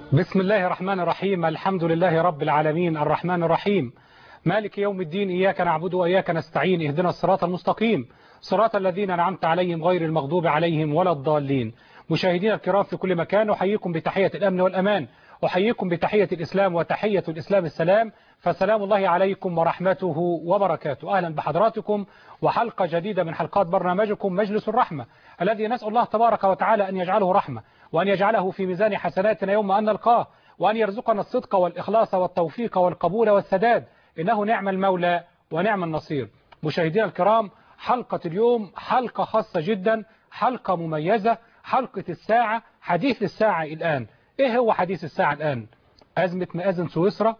بسم الله الرحمن الرحيم الحمد لله رب العالمين الرحمن الرحيم مالك يوم الدين إياك نعبد وإياك نستعين اهدنا الصراط المستقيم صراط الذين أنعمت عليهم غير المغضوب عليهم ولا الضالين مشاهدينا الكرام في كل مكان أحييكم بتحية الأمن والأمان أحييكم بتحية الإسلام وتحية الإسلام السلام فسلام الله عليكم ورحمته وبركاته أهلا بحضراتكم وحلقة جديدة من حلقات برنامجكم مجلس الرحمة الذي نسأل الله تبارك وتعالى أن يجعله رحمة وأن يجعله في ميزان حسناتنا يوم أن نلقاه وأن يرزقنا الصدق والإخلاص والتوفيق والقبول والسداد إنه نعم المولى ونعم النصير مشاهدينا الكرام حلقة اليوم حلقة خاصة جدا حلقة مميزة حلقة الساعة حديث الساعة الآن إيه هو حديث الساعة الآن أزمة مآذن سويسرا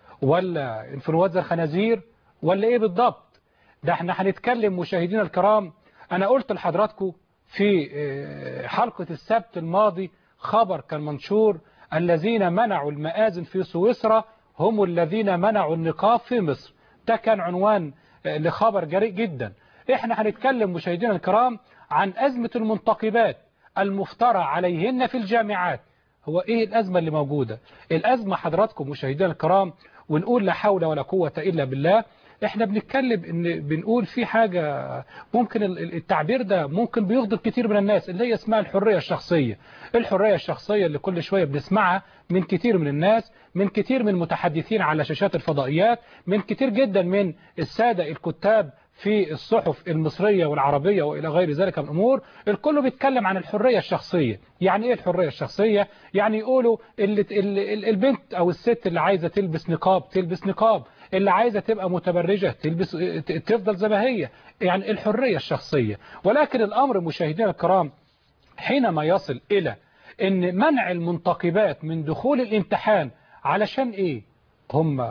ولا انفلونزا الخنازير ولا إيه بالضبط ده احنا هنتكلم مشاهدينا الكرام أنا قلت لحضراتكم في حلقة السبت الماضي خبر كان منشور الذين منعوا المآذن في سويسرا هم الذين منعوا النقاب في مصر ده كان عنوان لخبر جريء جدا احنا هنتكلم مشاهدينا الكرام عن أزمة المنتقبات المفترى عليهن في الجامعات هو ايه الأزمة اللي موجودة الأزمة حضراتكم مشاهدينا الكرام ونقول لا حول ولا قوة إلا بالله احنا بنتكلم ان بنقول في حاجة ممكن التعبير ده ممكن بيغضب كتير من الناس اللي هي اسمها الحرية الشخصية الحرية الشخصية اللي كل شوية بنسمعها من كتير من الناس من كتير من المتحدثين على شاشات الفضائيات من كتير جدا من السادة الكتاب في الصحف المصرية والعربية وإلى غير ذلك من الأمور الكل بيتكلم عن الحرية الشخصية يعني إيه الحرية الشخصية يعني يقولوا اللي البنت أو الست اللي عايزة تلبس نقاب تلبس نقاب اللي عايزة تبقى متبرجة تلبس تفضل زي ما هي يعني الحرية الشخصية ولكن الأمر مشاهدينا الكرام حينما يصل إلى أن منع المنتقبات من دخول الامتحان علشان إيه هم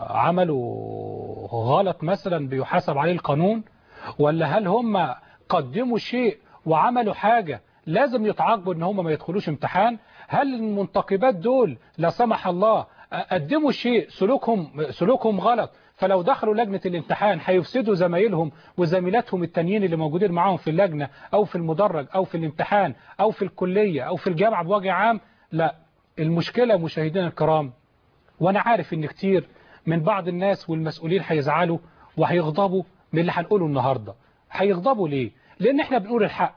عملوا غلط مثلا بيحاسب عليه القانون ولا هل هم قدموا شيء وعملوا حاجة لازم يتعاقبوا ان هم ما يدخلوش امتحان هل المنتقبات دول لا سمح الله قدموا شيء سلوكهم سلوكهم غلط فلو دخلوا لجنة الامتحان هيفسدوا زمايلهم وزميلاتهم التانيين اللي موجودين معاهم في اللجنة او في المدرج او في الامتحان او في الكلية او في الجامعة بوجه عام لا المشكلة مشاهدينا الكرام وانا عارف ان كتير من بعض الناس والمسؤولين هيزعلوا وهيغضبوا من اللي هنقوله النهاردة هيغضبوا ليه لان احنا بنقول الحق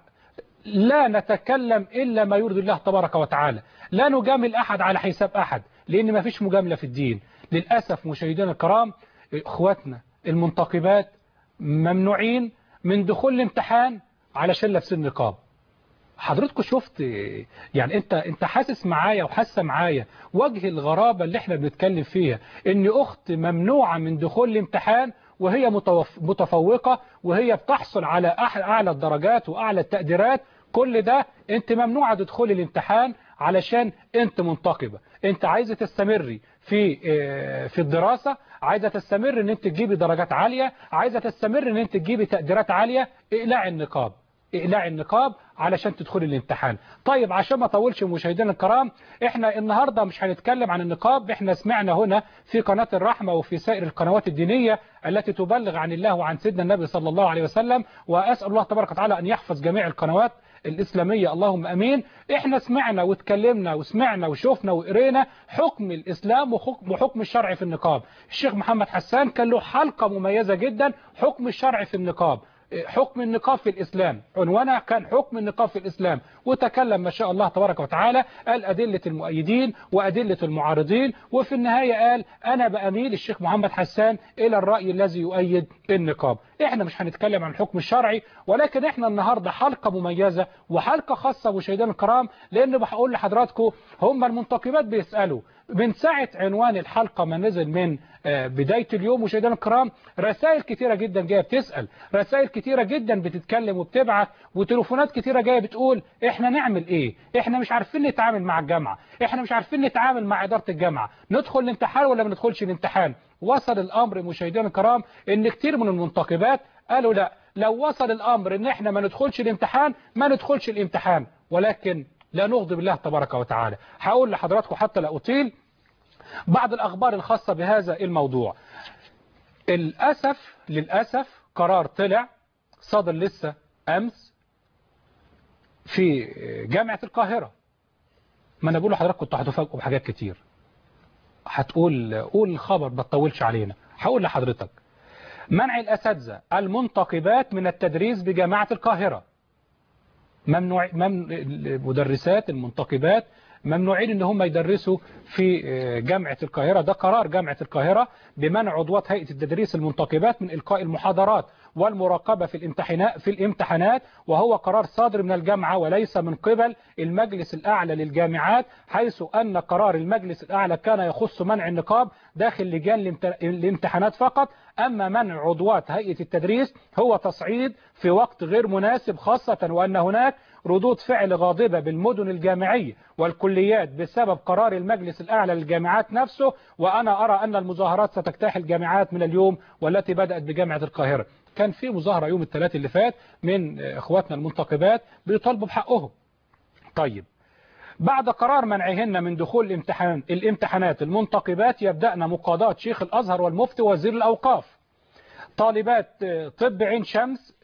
لا نتكلم إلا ما يرضي الله تبارك وتعالى لا نجامل أحد على حساب أحد لأن ما فيش مجاملة في الدين للأسف مشاهدينا الكرام إخواتنا المنتقبات ممنوعين من دخول الامتحان علشان لابسين نقاب حضرتكم شفت يعني انت انت حاسس معايا وحاسه معايا وجه الغرابه اللي احنا بنتكلم فيها ان اخت ممنوعه من دخول الامتحان وهي متفوقه وهي بتحصل على اعلى الدرجات واعلى التقديرات كل ده انت ممنوعه تدخلي الامتحان علشان انت منتقبه انت عايزه تستمري في في الدراسه عايزه تستمر ان انت تجيبي درجات عاليه عايزه تستمر ان انت تجيبي تقديرات عاليه اقلاع النقاب اقلاع النقاب علشان تدخلي الامتحان طيب عشان ما اطولش مشاهدينا الكرام احنا النهاردة مش هنتكلم عن النقاب احنا سمعنا هنا في قناة الرحمة وفي سائر القنوات الدينية التي تبلغ عن الله وعن سيدنا النبي صلى الله عليه وسلم واسأل الله تبارك وتعالى ان يحفظ جميع القنوات الإسلامية اللهم أمين احنا سمعنا واتكلمنا وسمعنا وشوفنا وقرينا حكم الإسلام وحكم, وحكم الشرع في النقاب الشيخ محمد حسان كان له حلقة مميزة جدا حكم الشرع في النقاب حكم النقاب في الإسلام عنوانها كان حكم النقاب في الإسلام وتكلم ما شاء الله تبارك وتعالى قال أدلة المؤيدين وأدلة المعارضين وفي النهاية قال أنا بأميل الشيخ محمد حسان إلى الرأي الذي يؤيد النقاب إحنا مش هنتكلم عن الحكم الشرعي ولكن إحنا النهاردة حلقة مميزة وحلقة خاصة مشاهدينا الكرام لأن بقول لحضراتكم هم المنتقبات بيسألوا من ساعة عنوان الحلقة ما نزل من بداية اليوم مشاهدينا الكرام رسائل كتيرة جدا جاية بتسأل رسائل كتيرة جدا بتتكلم وبتبعت وتليفونات كتيرة جاية بتقول احنا نعمل ايه احنا مش عارفين نتعامل مع الجامعة احنا مش عارفين نتعامل مع إدارة الجامعة ندخل الامتحان ولا ما ندخلش الامتحان وصل الامر مشاهدينا الكرام ان كتير من المنتقبات قالوا لا لو وصل الامر ان احنا ما ندخلش الامتحان ما ندخلش الامتحان ولكن لا نغضب الله تبارك وتعالى هقول لحضراتكم حتى لا أطيل بعض الأخبار الخاصة بهذا الموضوع الأسف للأسف قرار طلع صدر لسه أمس في جامعة القاهرة ما انا بقول لحضرتك كنت هتفاجئوا بحاجات كتير هتقول قول الخبر ما تطولش علينا هقول لحضرتك منع الأساتذة المنتقبات من التدريس بجامعة القاهرة ممنوع ممن... المدرسات المنتقبات ممنوعين ان هم يدرسوا في جامعة القاهرة ده قرار جامعة القاهرة بمنع عضوات هيئة التدريس المنتقبات من إلقاء المحاضرات والمراقبة في الامتحانات في الامتحانات وهو قرار صادر من الجامعة وليس من قبل المجلس الأعلى للجامعات حيث أن قرار المجلس الأعلى كان يخص منع النقاب داخل لجان الامتحانات فقط أما منع عضوات هيئة التدريس هو تصعيد في وقت غير مناسب خاصة وأن هناك ردود فعل غاضبة بالمدن الجامعية والكليات بسبب قرار المجلس الأعلى للجامعات نفسه وأنا أرى أن المظاهرات ستجتاح الجامعات من اليوم والتي بدأت بجامعة القاهرة كان في مظاهرة يوم الثلاث اللي فات من إخواتنا المنتقبات بيطالبوا بحقهم طيب بعد قرار منعهن من دخول الامتحان الامتحانات المنتقبات يبدأن مقاضاة شيخ الأزهر والمفتي وزير الأوقاف طالبات طب عين شمس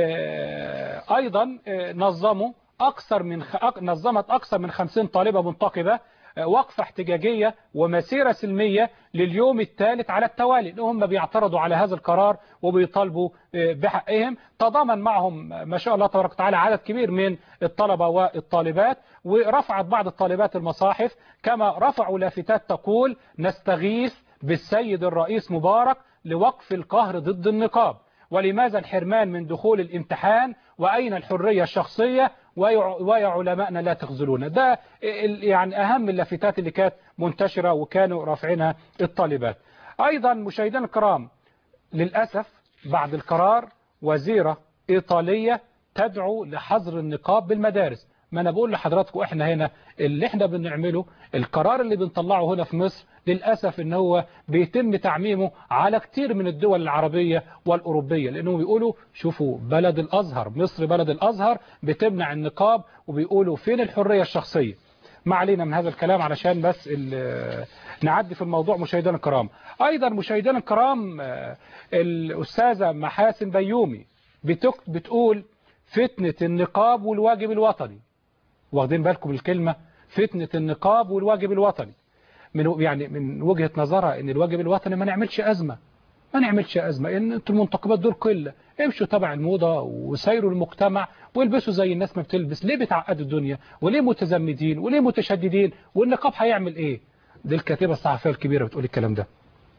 أيضا نظموا أكثر من نظمت أكثر من 50 طالبة منتقبة وقفة احتجاجية ومسيرة سلمية لليوم الثالث على التوالي ان هم بيعترضوا على هذا القرار وبيطالبوا بحقهم تضامن معهم ما شاء الله تبارك وتعالى عدد كبير من الطلبة والطالبات ورفعت بعض الطالبات المصاحف كما رفعوا لافتات تقول نستغيث بالسيد الرئيس مبارك لوقف القهر ضد النقاب ولماذا الحرمان من دخول الامتحان وأين الحرية الشخصية ويا علماءنا لا تخذلونا ده يعني أهم اللافتات اللي كانت منتشرة وكانوا رافعينها الطالبات أيضا مشاهدينا الكرام للأسف بعد القرار وزيرة إيطالية تدعو لحظر النقاب بالمدارس ما أنا بقول لحضراتكم إحنا هنا اللي إحنا بنعمله القرار اللي بنطلعه هنا في مصر للأسف ان هو بيتم تعميمه على كتير من الدول العربية والأوروبية لأنهم بيقولوا شوفوا بلد الأزهر مصر بلد الأزهر بتمنع النقاب وبيقولوا فين الحرية الشخصية ما علينا من هذا الكلام علشان بس نعدي في الموضوع مشاهدينا الكرام أيضا مشاهدينا الكرام الأستاذة محاسن بيومي بتقول فتنة النقاب والواجب الوطني واخدين بالكم الكلمة فتنة النقاب والواجب الوطني من يعني من وجهة نظرها ان الواجب الوطني ما نعملش أزمة ما نعملش أزمة ان انتوا المنتقبات دول قلة امشوا تبع الموضة وسيروا المجتمع والبسوا زي الناس ما بتلبس ليه بتعقدوا الدنيا وليه متزمدين وليه متشددين والنقاب هيعمل ايه دي الكاتبة الصحفية الكبيرة بتقول الكلام ده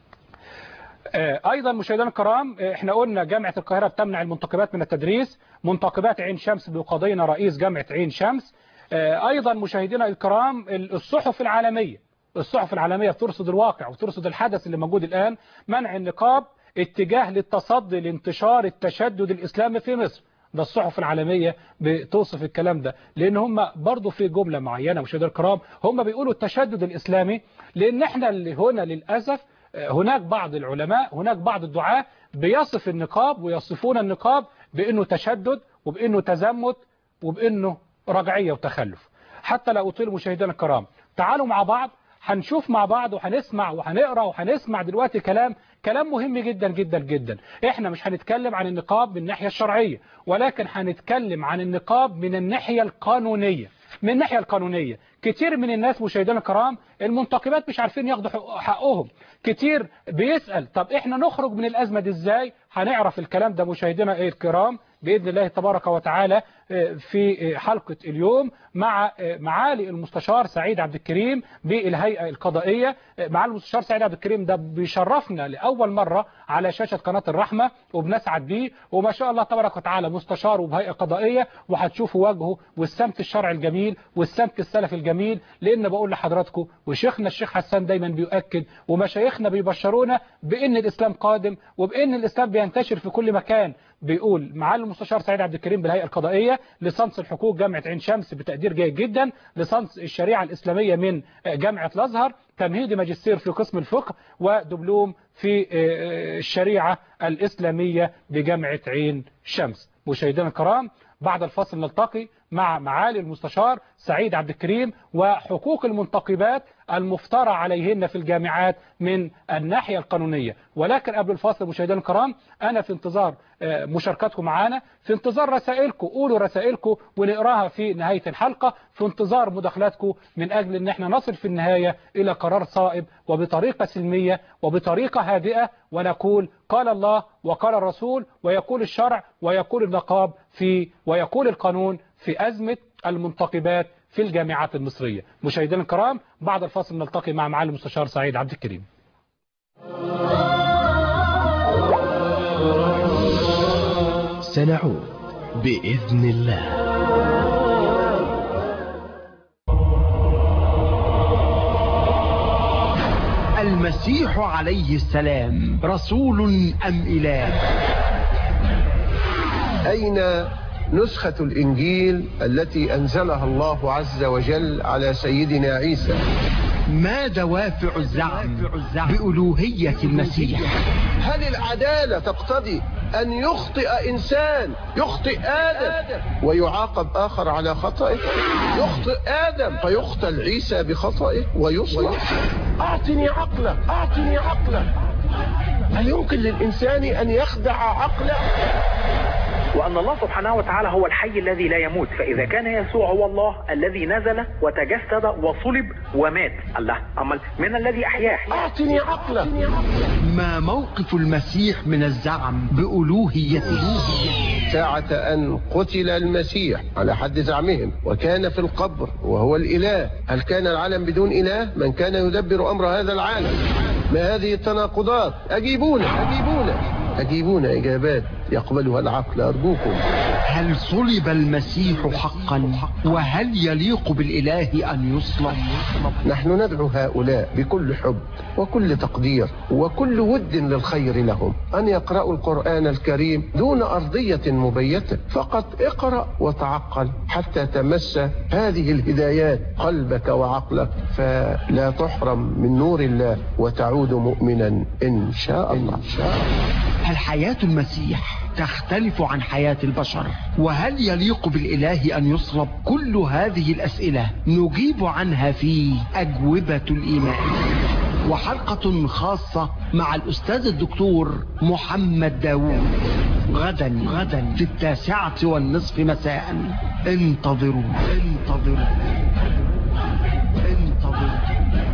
ايضا مشاهدينا الكرام احنا قلنا جامعة القاهرة بتمنع المنتقبات من التدريس منتقبات عين شمس بقضينا رئيس جامعة عين شمس ايضا مشاهدينا الكرام الصحف العالمية الصحف العالمية بترصد الواقع وترصد الحدث اللي موجود الآن منع النقاب اتجاه للتصدي لانتشار التشدد الإسلامي في مصر ده الصحف العالمية بتوصف الكلام ده لأن هم برضو في جملة معينة مشاهدينا الكرام هم بيقولوا التشدد الإسلامي لأن احنا اللي هنا للأسف هناك بعض العلماء هناك بعض الدعاة بيصف النقاب ويصفون النقاب بأنه تشدد وبأنه تزمت وبأنه رجعية وتخلف حتى لا أطيل مشاهدينا الكرام تعالوا مع بعض هنشوف مع بعض وهنسمع وهنقرا وهنسمع دلوقتي كلام كلام مهم جدا جدا جدا احنا مش هنتكلم عن النقاب من الناحيه الشرعيه ولكن هنتكلم عن النقاب من الناحيه القانونيه من الناحيه القانونيه كتير من الناس مشاهدينا الكرام المنتقبات مش عارفين ياخدوا حقهم كتير بيسأل طب احنا نخرج من الأزمة دي ازاي هنعرف الكلام ده مشاهدينا الكرام بإذن الله تبارك وتعالى في حلقة اليوم مع معالي المستشار سعيد عبد الكريم بالهيئة القضائية معالي المستشار سعيد عبد الكريم ده بيشرفنا لأول مرة على شاشة قناة الرحمة وبنسعد بيه وما شاء الله تبارك وتعالى مستشار وبهيئة قضائية وهتشوفوا وجهه والسمت الشرعي الجميل والسمت السلفي الجميل لأن بقول لحضراتكم وشيخنا الشيخ حسان دايما بيؤكد ومشايخنا بيبشرونا بأن الإسلام قادم وبأن الإسلام بينتشر في كل مكان بيقول معالي المستشار سعيد عبد الكريم بالهيئة القضائية لصنص الحقوق جامعة عين شمس بتقدير جيد جدا لصنص الشريعة الإسلامية من جامعة الأزهر تمهيدي ماجستير في قسم الفقه ودبلوم في الشريعة الإسلامية بجامعة عين شمس مشاهدينا الكرام بعد الفصل نلتقي مع معالي المستشار سعيد عبد الكريم وحقوق المنتقبات المفترى عليهن في الجامعات من الناحية القانونية ولكن قبل الفاصل مشاهدينا الكرام أنا في انتظار مشاركتكم معنا في انتظار رسائلكم قولوا رسائلكم ونقراها في نهاية الحلقة في انتظار مداخلاتكم من أجل أن احنا نصل في النهاية إلى قرار صائب وبطريقة سلمية وبطريقة هادئة ونقول قال الله وقال الرسول ويقول الشرع ويقول النقاب في ويقول القانون في أزمة المنتقبات في الجامعات المصرية مشاهدينا الكرام بعد الفاصل نلتقي مع معالي المستشار سعيد عبد الكريم سنعود بإذن الله المسيح عليه السلام رسول أم إله أين نسخة الإنجيل التي أنزلها الله عز وجل على سيدنا عيسى ما دوافع الزعم بألوهية المسيح هل العدالة تقتضي أن يخطئ إنسان يخطئ آدم ويعاقب آخر على خطئه يخطئ آدم فيقتل عيسى بخطئه ويصلح أعطني عقله أعطني عقله هل يمكن للإنسان أن يخدع عقله وأن الله سبحانه وتعالى هو الحي الذي لا يموت فإذا كان يسوع هو الله الذي نزل وتجسد وصلب ومات الله أما من الذي أحياه أعطني عقله ما موقف المسيح من الزعم بألوهيته ساعة أن قتل المسيح على حد زعمهم وكان في القبر وهو الإله هل كان العالم بدون إله من كان يدبر أمر هذا العالم ما هذه التناقضات أجيبونا أجيبونا أجيبونا إجابات يقبلها العقل أرجوكم هل صلب المسيح حقا وهل يليق بالإله أن يصلب نحن ندعو هؤلاء بكل حب وكل تقدير وكل ود للخير لهم أن يقرأوا القرآن الكريم دون أرضية مبيتة فقط اقرأ وتعقل حتى تمس هذه الهدايات قلبك وعقلك فلا تحرم من نور الله وتعود مؤمنا إن شاء الله, إن شاء الله. هل حياة المسيح تختلف عن حياة البشر وهل يليق بالإله أن يصلب كل هذه الأسئلة نجيب عنها في أجوبة الإيمان وحلقة خاصة مع الأستاذ الدكتور محمد داوود غدا غدا في التاسعة والنصف مساء انتظروا انتظروا انتظروا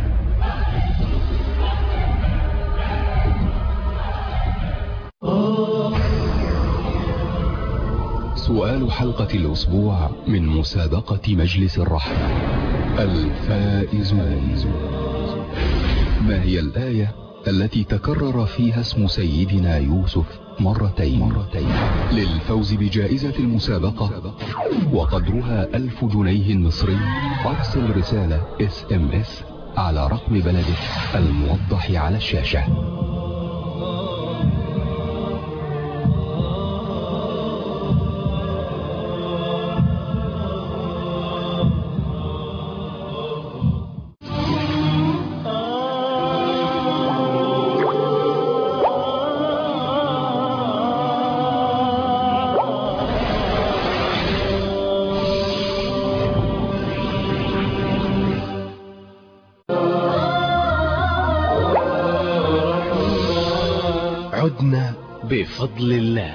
سؤال حلقة الأسبوع من مسابقة مجلس الرحمة الفائزون ما هي الآية التي تكرر فيها اسم سيدنا يوسف مرتين, مرتين للفوز بجائزة المسابقة وقدرها ألف جنيه مصري أرسل رسالة اس ام اس على رقم بلدك الموضح على الشاشة عدنا بفضل الله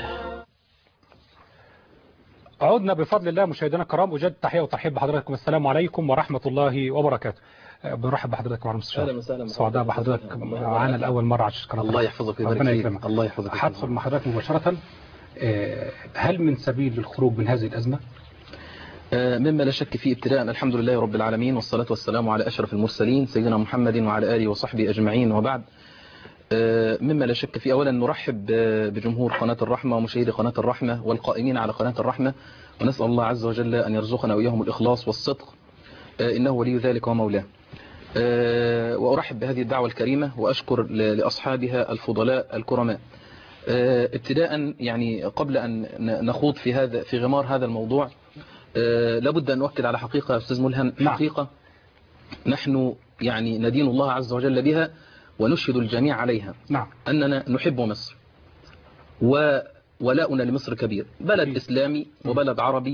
عدنا بفضل الله مشاهدينا الكرام وجد تحية وترحيب بحضراتكم السلام عليكم ورحمة الله وبركاته بنرحب بحضرتك معنا مستشار اهلا وسهلا سعداء بحضرتك معانا الأول مرة على الشكر الله يحفظك ويبارك ربنا فيك يكرمك الله يحفظك هدخل مع حضرتك مباشرة آه، هل من سبيل للخروج من هذه الأزمة؟ آه، مما لا شك فيه ابتداء الحمد لله رب العالمين والصلاة والسلام على أشرف المرسلين سيدنا محمد وعلى آله وصحبه أجمعين وبعد آه، مما لا شك فيه أولا نرحب آه، بجمهور قناة الرحمة ومشاهدي قناة الرحمة والقائمين على قناة الرحمة ونسأل الله عز وجل أن يرزقنا وإياهم الإخلاص والصدق آه، إنه ولي ذلك ومولاه آه، وأرحب بهذه الدعوة الكريمة وأشكر ل- لأصحابها الفضلاء الكرماء آه، ابتداء يعني قبل أن ن- نخوض في هذا في غمار هذا الموضوع آه، لابد أن نؤكد على حقيقة يا أستاذ ملهم نعم. حقيقة نحن يعني ندين الله عز وجل بها ونشهد الجميع عليها نعم أننا نحب مصر وولاؤنا لمصر كبير بلد إسلامي وبلد عربي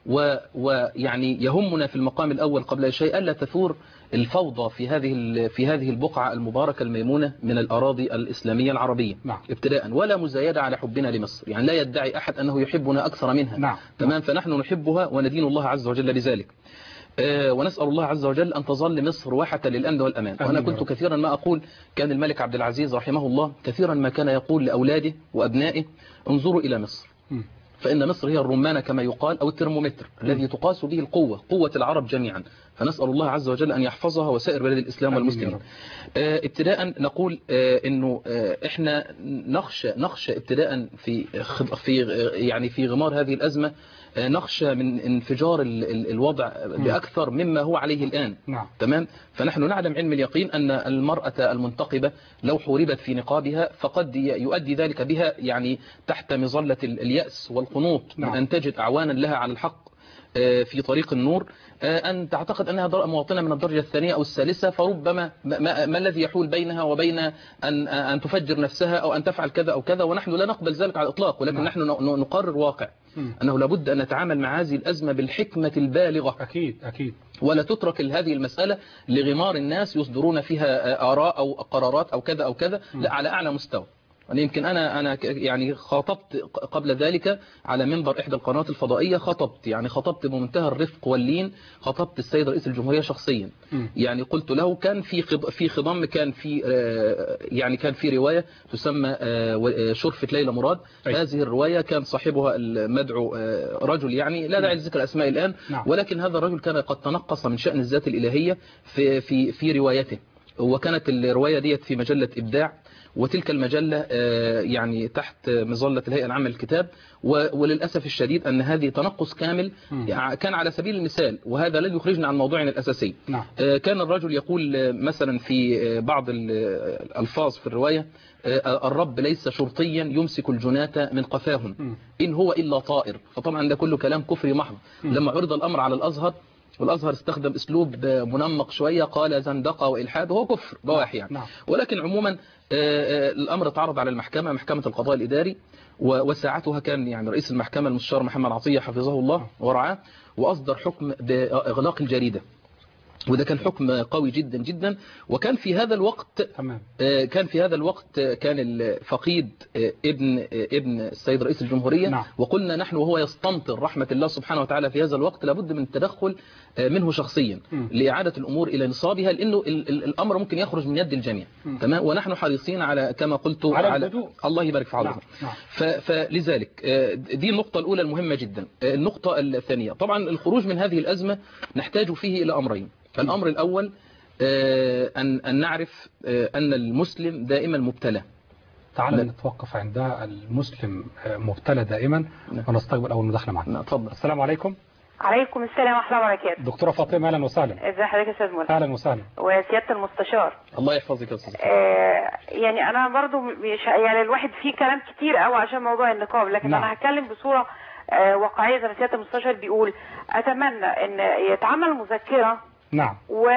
و- ويعني يهمنا في المقام الأول قبل أي شيء ألا تثور الفوضى في هذه ال- في هذه البقعة المباركة الميمونة من الأراضي الإسلامية العربية نعم. ابتداء ولا مزايدة على حبنا لمصر يعني لا يدعي أحد أنه يحبنا أكثر منها نعم. تمام فنحن نحبها وندين الله عز وجل بذلك آه، ونسأل الله عز وجل أن تظل مصر واحة للأمن والأمان آمين وأنا يا كنت رب. كثيرا ما أقول كان الملك عبد العزيز رحمه الله كثيرا ما كان يقول لأولاده وأبنائه انظروا إلى مصر مم. فإن مصر هي الرمانة كما يقال أو الترمومتر الذي تقاس به القوة قوة العرب جميعا فنسأل الله عز وجل أن يحفظها وسائر بلاد الإسلام آمين يا والمسلمين رب. آه، ابتداء نقول آه، انه آه، احنا نخشى نخشى ابتداء في خ- في آه، يعني في غمار هذه الازمه آه، نخشى من انفجار ال- ال- الوضع باكثر مما هو عليه الان نعم. تمام فنحن نعلم علم اليقين ان المراه المنتقبه لو حوربت في نقابها فقد ي- يؤدي ذلك بها يعني تحت مظله ال- الياس والقنوط نعم. من ان تجد اعوانا لها على الحق آه، في طريق النور آه، أن تعتقد أنها در- مواطنة من الدرجة الثانية أو الثالثة فربما ما, ما, ما الذي يحول بينها وبين أن, أن تفجر نفسها أو أن تفعل كذا أو كذا ونحن لا نقبل ذلك على الإطلاق ولكن نعم. نحن ن- نقرر واقع مم. أنه لابد أن نتعامل مع هذه الأزمة بالحكمة البالغة أكيد أكيد ولا تترك هذه المسألة لغمار الناس يصدرون فيها آه، آراء أو قرارات أو كذا أو كذا لا على أعلى مستوى يعني يمكن أنا أنا ك- يعني خاطبت ق- قبل ذلك على منبر إحدى القنوات الفضائية خطبت يعني خطبت بمنتهى الرفق واللين خطبت السيد رئيس الجمهورية شخصيا مم. يعني قلت له كان في خض- في خضم كان في آه، يعني كان في رواية تسمى آه، و- آه، شرفة ليلى مراد أي. هذه الرواية كان صاحبها المدعو آه، رجل يعني لا داعي لذكر أسماء الآن نعم. ولكن هذا الرجل كان قد تنقص من شأن الذات الإلهية في في في روايته وكانت الرواية ديت في مجلة إبداع وتلك المجلة آه، يعني تحت مظلة الهيئة العامة للكتاب و- وللأسف الشديد أن هذه تنقص كامل مم. يع- كان على سبيل المثال وهذا لن يخرجنا عن موضوعنا الأساسي نعم. آه، كان الرجل يقول آه، مثلا في آه، بعض ال- آه، الألفاظ في الرواية آه، الرب ليس شرطيا يمسك الجناة من قفاهم مم. إن هو إلا طائر فطبعا ده كله كلام كفري محض لما عرض الأمر على الأزهر والأزهر استخدم أسلوب آه، منمق شوية قال زندقة وإلحاد وهو كفر بواح يعني نعم. ولكن عموما آه، آه، الأمر اتعرض على المحكمة محكمة القضاء الإداري و- وساعتها كان يعني رئيس المحكمة المستشار محمد عطية حفظه الله ورعاه وأصدر حكم بإغلاق الجريدة وده كان حكم قوي جدا جدا وكان في هذا الوقت تمام آه، كان في هذا الوقت آه، كان الفقيد آه، ابن آه، ابن السيد رئيس الجمهورية نعم. وقلنا نحن وهو يستمطر رحمة الله سبحانه وتعالى في هذا الوقت لابد من التدخل آه، منه شخصيا مم. لإعادة الأمور إلى نصابها لأنه ال- ال- الأمر ممكن يخرج من يد الجميع مم. تمام ونحن حريصين على كما قلت على الهدوء. الله يبارك في حضرتك نعم. ف- فلذلك آه، دي النقطة الأولى المهمة جدا آه، النقطة الثانية طبعا الخروج من هذه الأزمة نحتاج فيه إلى أمرين الأمر الأول آه، أن أن نعرف آه، أن المسلم دائما مبتلى تعال لا. نتوقف عند المسلم آه، مبتلى دائما نعم. ونستقبل أول مداخلة معنا نعم، اتفضل السلام عليكم عليكم السلام ورحمة الله وبركاته دكتورة فاطمة أهلا وسهلا ازي حضرتك يا استاذ ملهم أهلا وسهلا وسيادة المستشار الله يحفظك يا أستاذ آه يعني انا برضو مش يعني الواحد فيه كلام كتير قوي عشان موضوع النقاب لكن نعم. انا هتكلم بصورة آه واقعية زي ما سيادة المستشار بيقول اتمنى ان يتعمل مذكرة نعم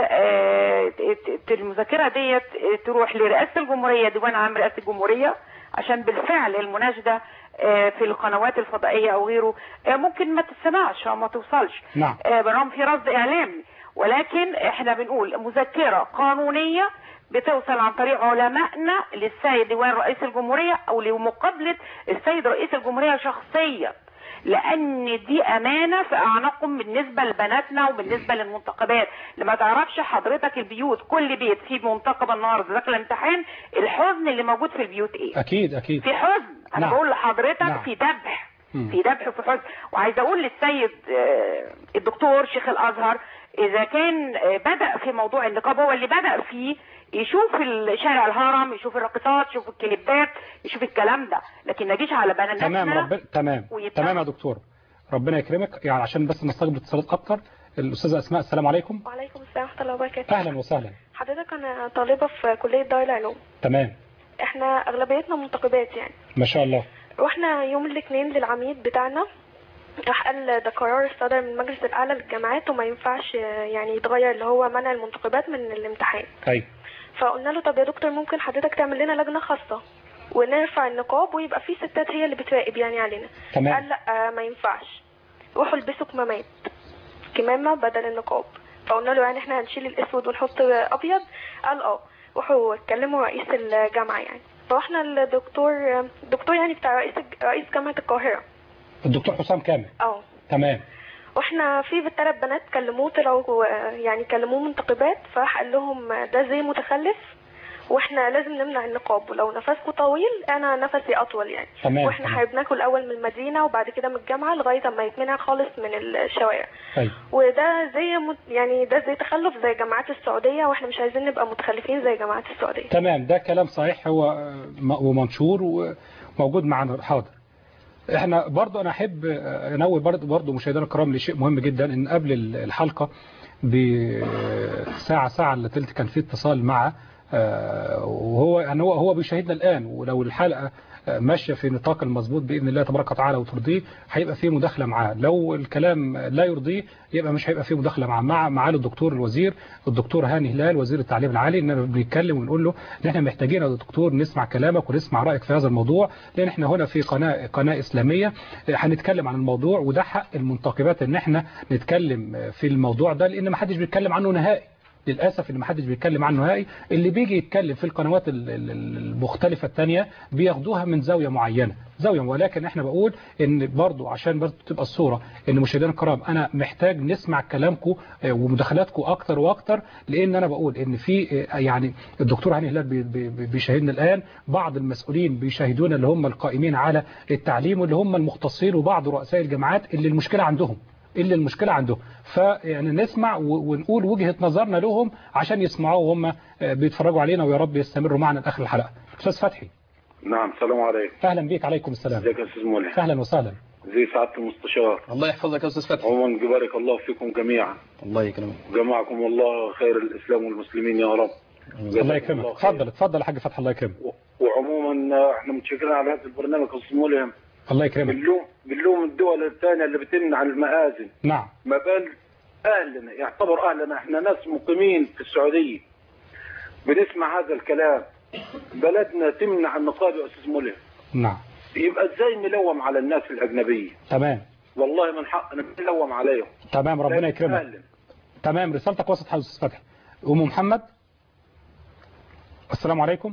والمذكرة ديت تروح لرئاسة الجمهورية ديوان عام رئاسة الجمهورية عشان بالفعل المناشدة آه، في القنوات الفضائية او غيره آه، ممكن ما تسمعش او ما توصلش نعم. آه، برغم في رصد اعلامي ولكن احنا بنقول مذكرة قانونية بتوصل عن طريق علمائنا للسيد ديوان رئيس الجمهورية او لمقابلة السيد رئيس الجمهورية شخصيا لان دي امانه في اعناقهم بالنسبه لبناتنا وبالنسبه للمنتخبات لما تعرفش حضرتك البيوت كل بيت فيه منتخب النهارده داخل الامتحان الحزن اللي موجود في البيوت ايه أكيد أكيد في حزن انا نعم. بقول لحضرتك نعم. في ذبح مم. في ذبح وفي حزن وعايزه اقول للسيد آه، الدكتور شيخ الازهر اذا كان آه، بدا في موضوع النقاب هو اللي بدا فيه يشوف ال- شارع الهرم يشوف الراقصات يشوف الكليبات يشوف الكلام ده لكن ما يجيش على بناتنا تمام رب... تمام ويبقى- تمام يا دكتور ربنا يكرمك يعني عشان بس نستقبل اتصالات أكتر الأستاذة أسماء السلام عليكم وعليكم السلام ورحمة الله وبركاته أهلا وسهلا حضرتك أنا طالبة في كلية دار العلوم تمام احنا أغلبيتنا منتقبات يعني ما شاء الله رحنا يوم الاثنين للعميد بتاعنا راح قال ده قرار صدر من المجلس الأعلى للجامعات وما ينفعش يعني يتغير اللي هو منع المنتقبات من الامتحان أيوة فقلنا له طب يا دكتور ممكن حضرتك تعمل لنا لجنة خاصة ونرفع النقاب ويبقى في ستات هي اللي بتراقب يعني علينا تمام. قال لا آه، ما ينفعش روحوا البسوا كمامات كمامة بدل النقاب فقلنا له يعني احنا هنشيل الاسود ونحط ابيض قال اه روحوا اتكلموا رئيس الجامعة يعني فاحنا الدكتور الدكتور يعني بتاع رئيس رئيس جامعة القاهرة الدكتور حسام كامل اه تمام واحنا في بالثلاث بنات كلموه طلعوا يعني كلموه منتقبات فراح قال لهم ده زي متخلف واحنا لازم نمنع النقاب ولو نفسكم طويل انا نفسي اطول يعني تمام، واحنا تمام. حاربناكم الاول من المدينه وبعد كده من الجامعه لغايه اما يتمنع خالص من الشوارع طيب وده زي مت... يعني ده زي تخلف زي جامعات السعوديه واحنا مش عايزين نبقى متخلفين زي جامعات السعوديه تمام ده كلام صحيح هو م- ومنشور وموجود معنا حاضر احنا برضو انا احب انوه برضو, برضو مشاهدينا الكرام لشيء مهم جدا ان قبل الحلقه بساعه ساعه الا تلت كان في اتصال مع آه، وهو يعني هو هو بيشاهدنا الان ولو الحلقه آه، ماشيه في نطاق المظبوط باذن الله تبارك وتعالى وترضيه هيبقى في مداخله معاه لو الكلام لا يرضيه يبقى مش هيبقى في مداخله معاه مع معالي الدكتور الوزير الدكتور هاني هلال وزير التعليم العالي اننا بنتكلم ونقول له ان احنا محتاجين يا دكتور نسمع كلامك ونسمع رايك في هذا الموضوع لان احنا هنا في قناه قناه اسلاميه آه، هنتكلم عن الموضوع وده حق المنتقبات ان احنا نتكلم آه، في الموضوع ده لان ما حدش بيتكلم عنه نهائي للأسف اللي ما حدش بيتكلم عنه نهائي اللي بيجي يتكلم في القنوات ال- ال- ال- المختلفة التانية بياخدوها من زاوية معينة زاوية ولكن احنا بقول ان برضو عشان برضو تبقى الصورة ان مشاهدينا الكرام انا محتاج نسمع كلامكم آه، ومداخلاتكم اكتر واكتر لان انا بقول ان في آه، يعني الدكتور هاني هلال بي- بي- بي- بيشاهدنا الان بعض المسؤولين بيشاهدونا اللي هم القائمين على التعليم واللي هم المختصين وبعض رؤساء الجامعات اللي المشكلة عندهم اللي المشكلة عندهم فيعني نسمع و- ونقول وجهة نظرنا لهم عشان يسمعوا وهم آه، بيتفرجوا علينا ويا رب يستمروا معنا لاخر الحلقة استاذ فتحي نعم السلام عليكم اهلا بيك عليكم السلام ازيك يا استاذ ملهم اهلا وسهلا زي سعاده المستشار الله يحفظك يا استاذ فتحي عموما يبارك الله فيكم جميعا الله يكرمك جمعكم الله خير الاسلام والمسلمين يا رب الله يكرمك اتفضل اتفضل يا حاج فتحي الله يكرمك وعموما آه، احنا متشكرين على هذا البرنامج يا استاذ ملهم الله يكرمك بنلوم بنلوم الدول الثانيه اللي بتمنع المآذن نعم ما بال اهلنا يعتبر اهلنا احنا ناس مقيمين في السعوديه بنسمع هذا الكلام بلدنا تمنع النقاب يا استاذ ملهم نعم يبقى ازاي نلوم على الناس الاجنبيه تمام والله من حقنا نلوم عليهم تمام ربنا لكن يكرمك أهلاً. تمام رسالتك وصلت حضرتك استاذ فتحي ام محمد السلام عليكم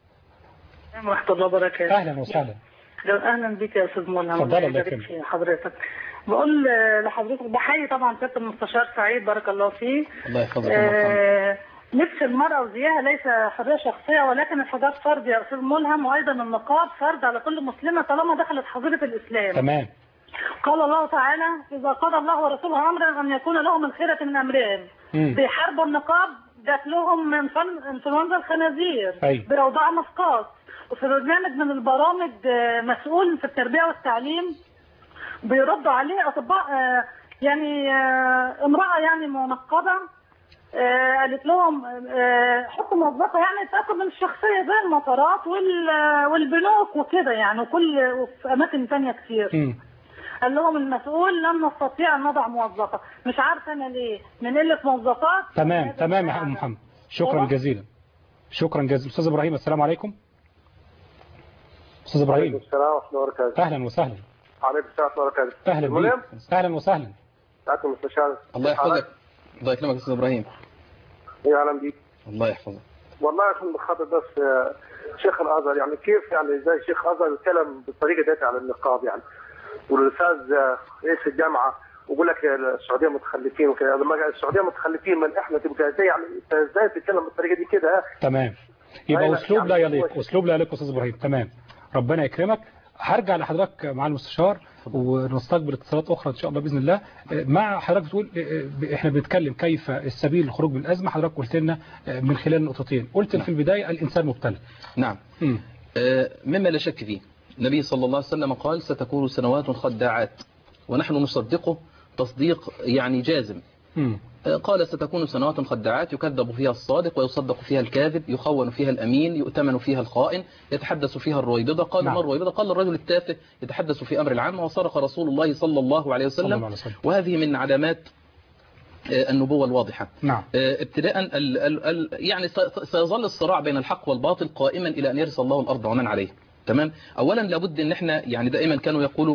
ورحمة الله وبركاته اهلا وسهلا لو اهلا بك يا استاذ ملهم اتفضل، الله الله يبارك يكرمك. في حضرتك بقول آه، لحضرتك بحيي طبعا سياده المستشار سعيد بارك الله فيه الله يحفظك ويرحمك. آه، لبس المرأة وزيها ليس حرية شخصية ولكن الحجاب فرض يا أستاذ ملهم وأيضا النقاب فرض على كل مسلمة طالما دخلت حظيرة الإسلام تمام قال الله تعالى إذا قضى الله ورسوله أمرا أن يكون لهم الخيرة من أمرهم مم. بيحاربوا النقاب جات لهم من فن انفلونزا الخنازير أيوة. بأوضاع مسقط وفي برنامج من البرامج آه، مسؤول في التربية والتعليم بيردوا عليه أطباء آه، يعني آه، امرأة يعني منقبة آه، قالت لهم آه، حطوا موظفة يعني تأكد من الشخصية زي المطارات وال- والبنوك وكده يعني وكل وفي أماكن تانية كتير مم. قال لهم المسؤول لن نستطيع ان نضع موظفه مش عارفه انا ليه من قله موظفات تمام تمام يا ام محمد شكرا جزيلا شكرا جزيلا استاذ ابراهيم السلام عليكم استاذ ابراهيم السلام ورحمة الله وبركاته. اهلا وسهلا عليكم السلام ورحمة الله وبركاته. اهلا الملهم بيك اهلا وسهلا سعادة المستشار. الله يحفظك الله يكرمك يا استاذ ابراهيم يا اهلا بيك. الله يحفظك والله عشان بخاطر بس آه، شيخ الازهر يعني كيف يعني زي شيخ الازهر يتكلم بالطريقه ديت على النقاب يعني والاستاذ آه، رئيس الجامعه ويقول لك السعوديه متخلفين وكذا لما السعوديه متخلفين من احنا تبقى ازاي يعني انت ازاي تتكلم بالطريقه دي كده ها؟ تمام يبقى أيوة، اسلوب لا يعني يليق اسلوب لا يليق استاذ ابراهيم تمام ربنا يكرمك هرجع لحضرتك مع المستشار ونستقبل اتصالات اخرى ان شاء الله باذن الله مع حضرتك بتقول احنا بنتكلم كيف السبيل للخروج من الازمه حضرتك قلت لنا من خلال نقطتين قلت في البدايه الانسان مبتلى نعم مم. آه، مما لا شك فيه النبي صلى الله عليه وسلم قال ستكون سنوات خداعات ونحن نصدقه تصديق يعني جازم مم. آه، قال ستكون سنوات خداعات يكذب فيها الصادق ويصدق فيها الكاذب يخون فيها الأمين يؤتمن فيها الخائن يتحدث فيها الرويبضة قال نعم. ما الرويبضة قال الرجل التافه يتحدث في أمر العام وصرخ رسول الله صلى الله عليه صلى الله وسلم عليه وسلم وهذه من علامات آه، النبوة الواضحة نعم آه، ابتداء ال ال ال يعني س- سيظل الصراع بين الحق والباطل قائما إلى أن يرث الله الأرض ومن عليه تمام أولا لابد أن احنا يعني دائما كانوا يقولوا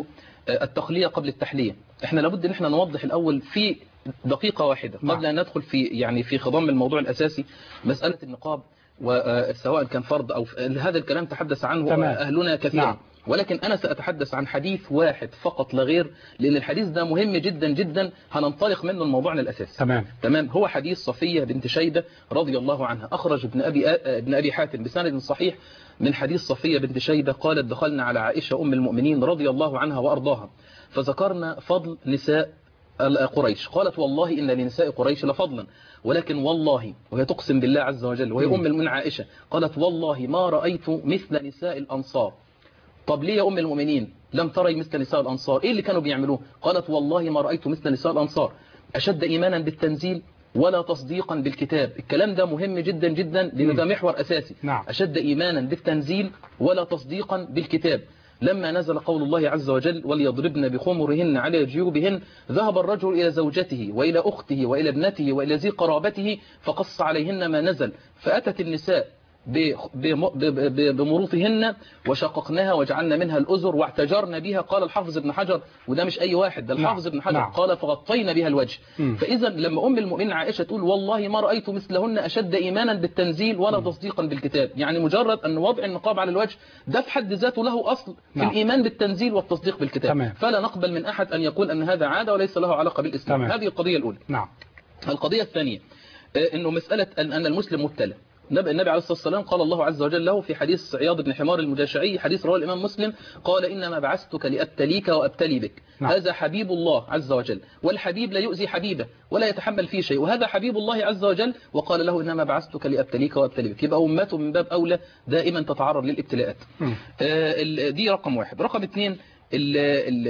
آه، التخلية قبل التحلية احنا لابد ان احنا نوضح الاول في دقيقة واحدة قبل نعم. ان ندخل في يعني في خضم الموضوع الاساسي مسألة النقاب وسواء كان فرض او ف- هذا الكلام تحدث عنه تمام. اهلنا كثيرا نعم. ولكن انا ساتحدث عن حديث واحد فقط لا غير لان الحديث ده مهم جدا جدا هننطلق منه لموضوعنا الاساسي تمام تمام هو حديث صفية بنت شيبة رضي الله عنها أخرج ابن أبي, ابن أبي حاتم بسند صحيح من حديث صفية بنت شيبة قالت دخلنا على عائشة أم المؤمنين رضي الله عنها وأرضاها فذكرنا فضل نساء قريش قالت والله إن لنساء قريش لفضلا ولكن والله وهي تقسم بالله عز وجل وهي أم المؤمنين عائشة قالت والله ما رأيت مثل نساء الأنصار طب ليه يا أم المؤمنين لم تري مثل نساء الأنصار إيه اللي كانوا بيعملوه قالت والله ما رأيت مثل نساء الأنصار أشد إيمانا بالتنزيل ولا تصديقا بالكتاب الكلام ده مهم جدا جدا لأن ده محور أساسي نعم. أشد إيمانا بالتنزيل ولا تصديقا بالكتاب لما نزل قول الله عز وجل وليضربن بخمرهن على جيوبهن ذهب الرجل إلى زوجته وإلى أخته وإلى ابنته وإلى ذي قرابته فقص عليهن ما نزل فأتت النساء ب- بم- ب- ب- بمروطهن وشققناها وجعلنا منها الأزر واعتجرنا بها قال الحافظ ابن حجر وده مش أي واحد ده الحافظ نعم، ابن حجر نعم. قال فغطينا بها الوجه مم. فإذا لما أم المؤمنين عائشة تقول والله ما رأيت مثلهن أشد إيمانا بالتنزيل ولا تصديقا بالكتاب يعني مجرد أن وضع النقاب على الوجه ده في حد ذاته له أصل في نعم. الإيمان بالتنزيل والتصديق بالكتاب تمام. فلا نقبل من أحد أن يقول أن هذا عادة وليس له علاقة بالإسلام تمام. هذه القضية الأولى نعم القضية الثانية آه، أنه مسألة أن أن المسلم مبتلى نبي النبي عليه الصلاة والسلام قال الله عز وجل له في حديث عياض بن حمار المجاشعي حديث رواه الإمام مسلم قال إنما بعثتك لأبتليك وأبتلي بك نعم. هذا حبيب الله عز وجل والحبيب لا يؤذي حبيبه ولا يتحمل فيه شيء وهذا حبيب الله عز وجل وقال له إنما بعثتك لأبتليك وأبتلي بك يبقى أمته من باب أولى دائما تتعرض للابتلاءات مم. آه، ال- دي رقم واحد رقم اثنين ال ال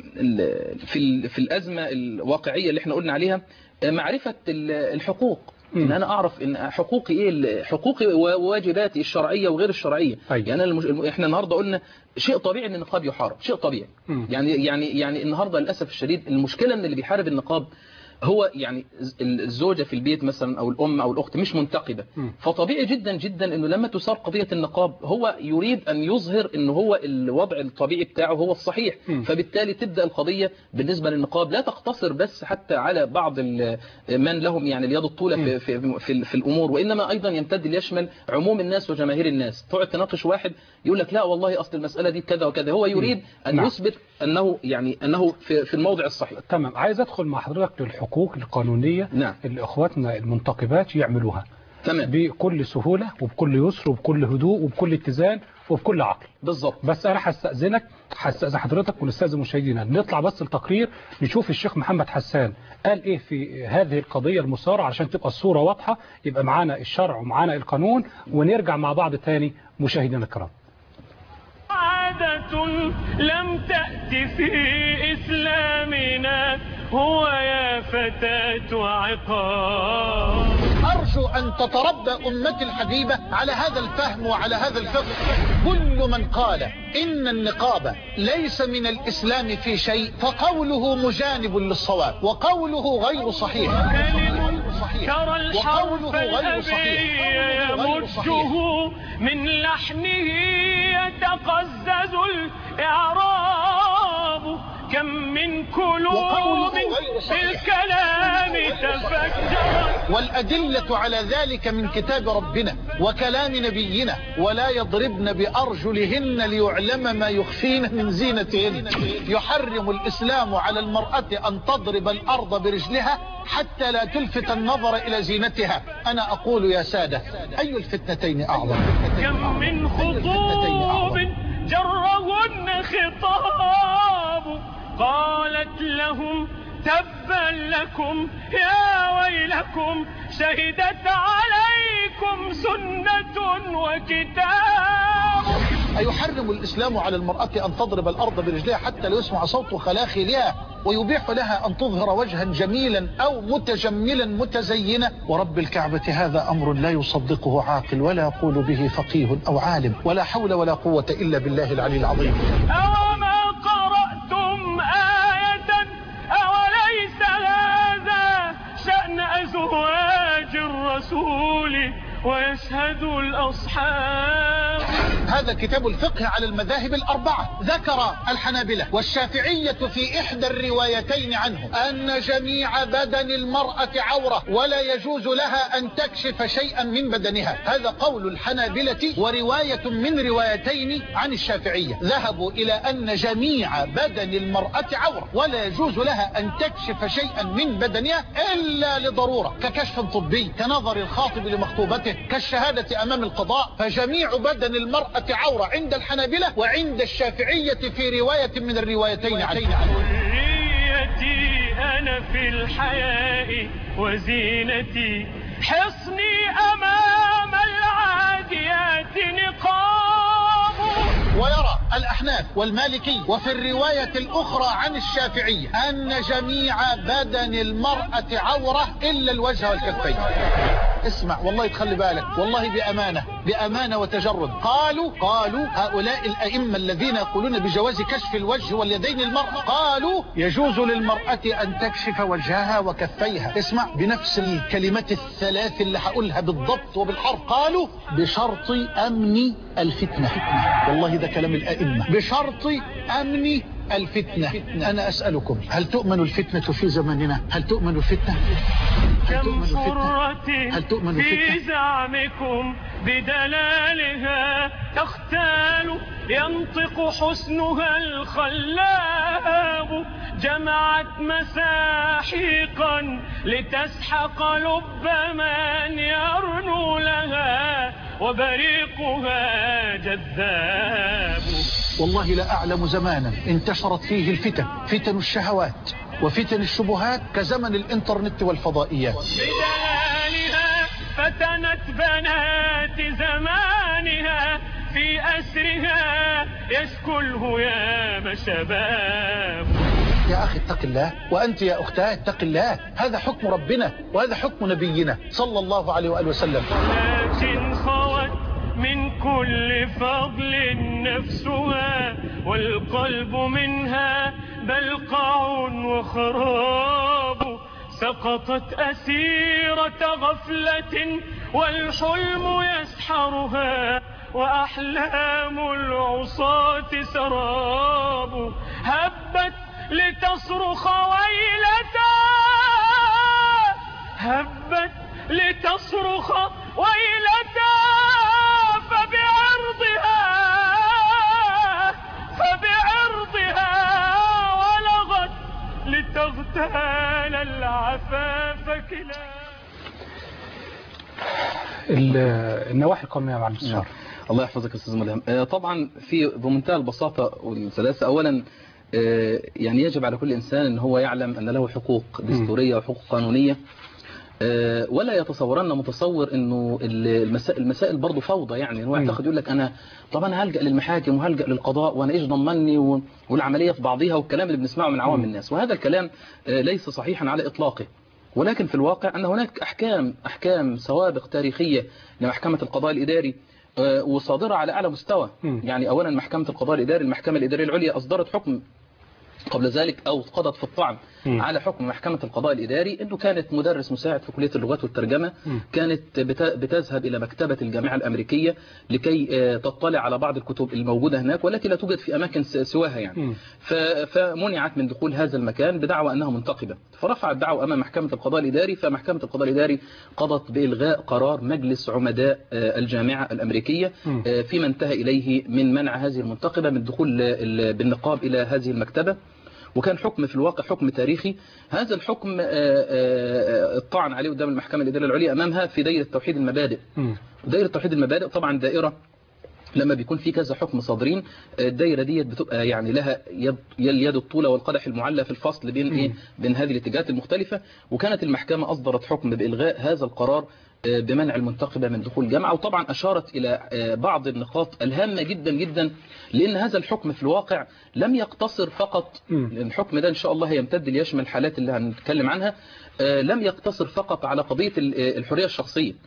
ال في ال في الأزمة الواقعية اللي احنا قلنا عليها آه، معرفة ال- الحقوق مم. ان انا اعرف ان حقوقي ايه ال- حقوقي وواجباتي الشرعيه وغير الشرعيه أيوة. يعني أنا المش... الم- احنا النهارده قلنا شيء طبيعي ان النقاب يحارب شيء طبيعي مم. يعني يعني يعني النهارده للاسف الشديد المشكله ان اللي بيحارب النقاب هو يعني ز- الزوجه في البيت مثلا او الام او الاخت مش منتقبه مم. فطبيعي جدا جدا انه لما تثار قضيه النقاب هو يريد ان يظهر ان هو الوضع الطبيعي بتاعه هو الصحيح مم. فبالتالي تبدا القضيه بالنسبه للنقاب لا تقتصر بس حتى على بعض ال- من لهم يعني اليد الطولة في, في, في, في الأمور وإنما أيضا يمتد ليشمل عموم الناس وجماهير الناس تقعد تناقش واحد يقول لك لا والله أصل المسألة دي كذا وكذا هو يريد أن نعم. يثبت أنه يعني أنه في, في الموضع الصحيح تمام عايز ادخل مع حضرتك للحقوق القانونية نعم. اللي اخواتنا المنتقبات يعملوها تمام بكل سهولة وبكل يسر وبكل هدوء وبكل اتزان وبكل عقل بالظبط بس انا هستأذنك هستأذن حضرتك ونستأذن مشاهدينا نطلع بس التقرير نشوف الشيخ محمد حسان قال ايه في هذه القضية المثارة عشان تبقى الصورة واضحة يبقى معانا الشرع ومعانا القانون ونرجع مع بعض تاني مشاهدينا الكرام عادة لم تأت في إسلامنا هو يا فتاة عقاب أرجو أن تتربى أمتي الحبيبة على هذا الفهم وعلى هذا الفقه كل من قال إن النقاب ليس من الإسلام في شيء فقوله مجانب للصواب وقوله غير صحيح ترى الحرف وقوله غير الأبي صحيح وقوله غير صحيح. يمجه من لحنه يتقزز الإعراب كم من قلوب وقوله غير صحيح. بالكلام تفجرت والأدلة على ذلك من كتاب ربنا وكلام نبينا ولا يضربن بأرجلهن ليعلم ما يخفين من زينتهن يحرم الإسلام على المرأة أن تضرب الأرض برجلها حتى لا تلفت النظر إلى زينتها أنا أقول يا سادة أي الفتنتين أعظم كم من خطوب جرهن خطاب قالت لهم تبا لكم يا ويلكم شهدت عليكم سنة وكتاب أيحرم الإسلام على المرأة أن تضرب الأرض برجلها حتى لا يسمع صوت خلاخلها ويبيح لها أن تظهر وجها جميلا أو متجملا متزينا ورب الكعبة هذا أمر لا يصدقه عاقل ولا يقول به فقيه أو عالم ولا حول ولا قوة إلا بالله العلي العظيم أوما قرأتم آية أوليس هذا شأن أزواج الرسول ويشهد الأصحاب هذا كتاب الفقه على المذاهب الأربعة ذكر الحنابلة والشافعية في إحدى الروايتين عنه أن جميع بدن المرأة عورة ولا يجوز لها أن تكشف شيئا من بدنها هذا قول الحنابلة ورواية من روايتين عن الشافعية ذهبوا إلى أن جميع بدن المرأة عورة ولا يجوز لها أن تكشف شيئا من بدنها إلا لضرورة ككشف طبي كنظر الخاطب لمخطوبته كالشهادة أمام القضاء فجميع بدن المرأة عورة عند الحنابلة وعند الشافعية في رواية من الروايتين عنه حريتي أنا في الحياء وزينتي حصني أمام العاديات نقاب ويرى الأحناف والمالكي وفي الرواية الأخرى عن الشافعية أن جميع بدن المرأة عورة إلا الوجه والكفين اسمع والله تخلي بالك والله بأمانة بأمانة وتجرد قالوا قالوا هؤلاء الأئمة الذين يقولون بجواز كشف الوجه واليدين المرأة قالوا يجوز للمرأة أن تكشف وجهها وكفيها اسمع بنفس الكلمات الثلاث اللي هقولها بالضبط وبالحرف قالوا بشرط أمن الفتنة والله ده كلام الأئمة بشرط أمن الفتنة أنا أسألكم هل تؤمن الفتنة في زماننا هل تؤمن الفتنة هل كم تؤمن الفتنة صرة هل تؤمن في الفتنة زعمكم بدلالها تختال ينطق حسنها الخلاب جمعت مساحيقا لتسحق لب من يرنو لها وبريقها جذاب والله لا أعلم زمانا انتشرت فيه الفتن فتن الشهوات وفتن الشبهات كزمن الانترنت والفضائيات بدلالها فتنت بنات زمانها في أسرها يشكو الهيام شباب يا أخي اتق الله وأنت يا أختاه اتق الله هذا حكم ربنا وهذا حكم نبينا صلى الله عليه وآله وسلم لكن خوت من كل فضل نفسها والقلب منها بلقع وخراب سقطت أسيرة غفلة والحلم يسحرها وأحلام العصاة سراب هبت لتصرخ ويلتا هبت لتصرخ ويلتا فبعرضها فبعرضها ولغت لتغتال العفاف كلاب ال- النواحي القومية مع المستشار الله يحفظك يا استاذ ملهم آه، طبعا في بمنتهى البساطه والسلاسه اولا آه، يعني يجب على كل انسان ان هو يعلم ان له حقوق دستوريه وحقوق قانونيه آه، ولا يتصورن متصور انه ال- المسائل المسائل برضه فوضى يعني هو يعتقد يقول لك انا طب انا هلجا للمحاكم وهلجا للقضاء وانا ايش ضمني و- والعمليه في بعضها والكلام اللي بنسمعه من عوام الناس وهذا الكلام آه، ليس صحيحا على اطلاقه ولكن في الواقع ان هناك احكام احكام سوابق تاريخيه لمحكمه القضاء الاداري آه، وصادره على اعلى مستوى يعني اولا محكمه القضاء الاداري المحكمه الاداريه العليا اصدرت حكم قبل ذلك او قضت في الطعن مم. على حكم محكمة القضاء الإداري أنه كانت مدرس مساعد في كلية اللغات والترجمة مم. كانت بت- بتذهب إلى مكتبة الجامعة الأمريكية لكي آه، تطلع على بعض الكتب الموجودة هناك والتي لا توجد في أماكن س- سواها يعني مم. ف- فمنعت من دخول هذا المكان بدعوى أنها منتقبة فرفعت دعوى أمام محكمة القضاء الإداري فمحكمة القضاء الإداري قضت بإلغاء قرار مجلس عمداء آه، الجامعة الأمريكية مم. آه، فيما انتهى إليه من منع هذه المنتقبة من دخول ال- بالنقاب إلى هذه المكتبة وكان حكم في الواقع حكم تاريخي هذا الحكم آه، آه، آه، الطعن عليه قدام المحكمة الإدارية العليا أمامها في دائرة توحيد المبادئ مم. دائرة توحيد المبادئ طبعا دائرة لما بيكون في كذا حكم صادرين آه، الدائرة ديت بتبقى يعني لها يد اليد الطولة والقدح المعلى في الفصل بين ايه بين هذه الاتجاهات المختلفة وكانت المحكمة أصدرت حكم بإلغاء هذا القرار آه، بمنع المنتقبة من دخول الجامعة وطبعا أشارت إلى آه، بعض النقاط الهامة جدا جدا لأن هذا الحكم في الواقع لم يقتصر فقط لأن الحكم ده إن شاء الله هيمتد ليشمل الحالات اللي هنتكلم عنها آه، لم يقتصر فقط على قضية ال- آه، الحرية الشخصية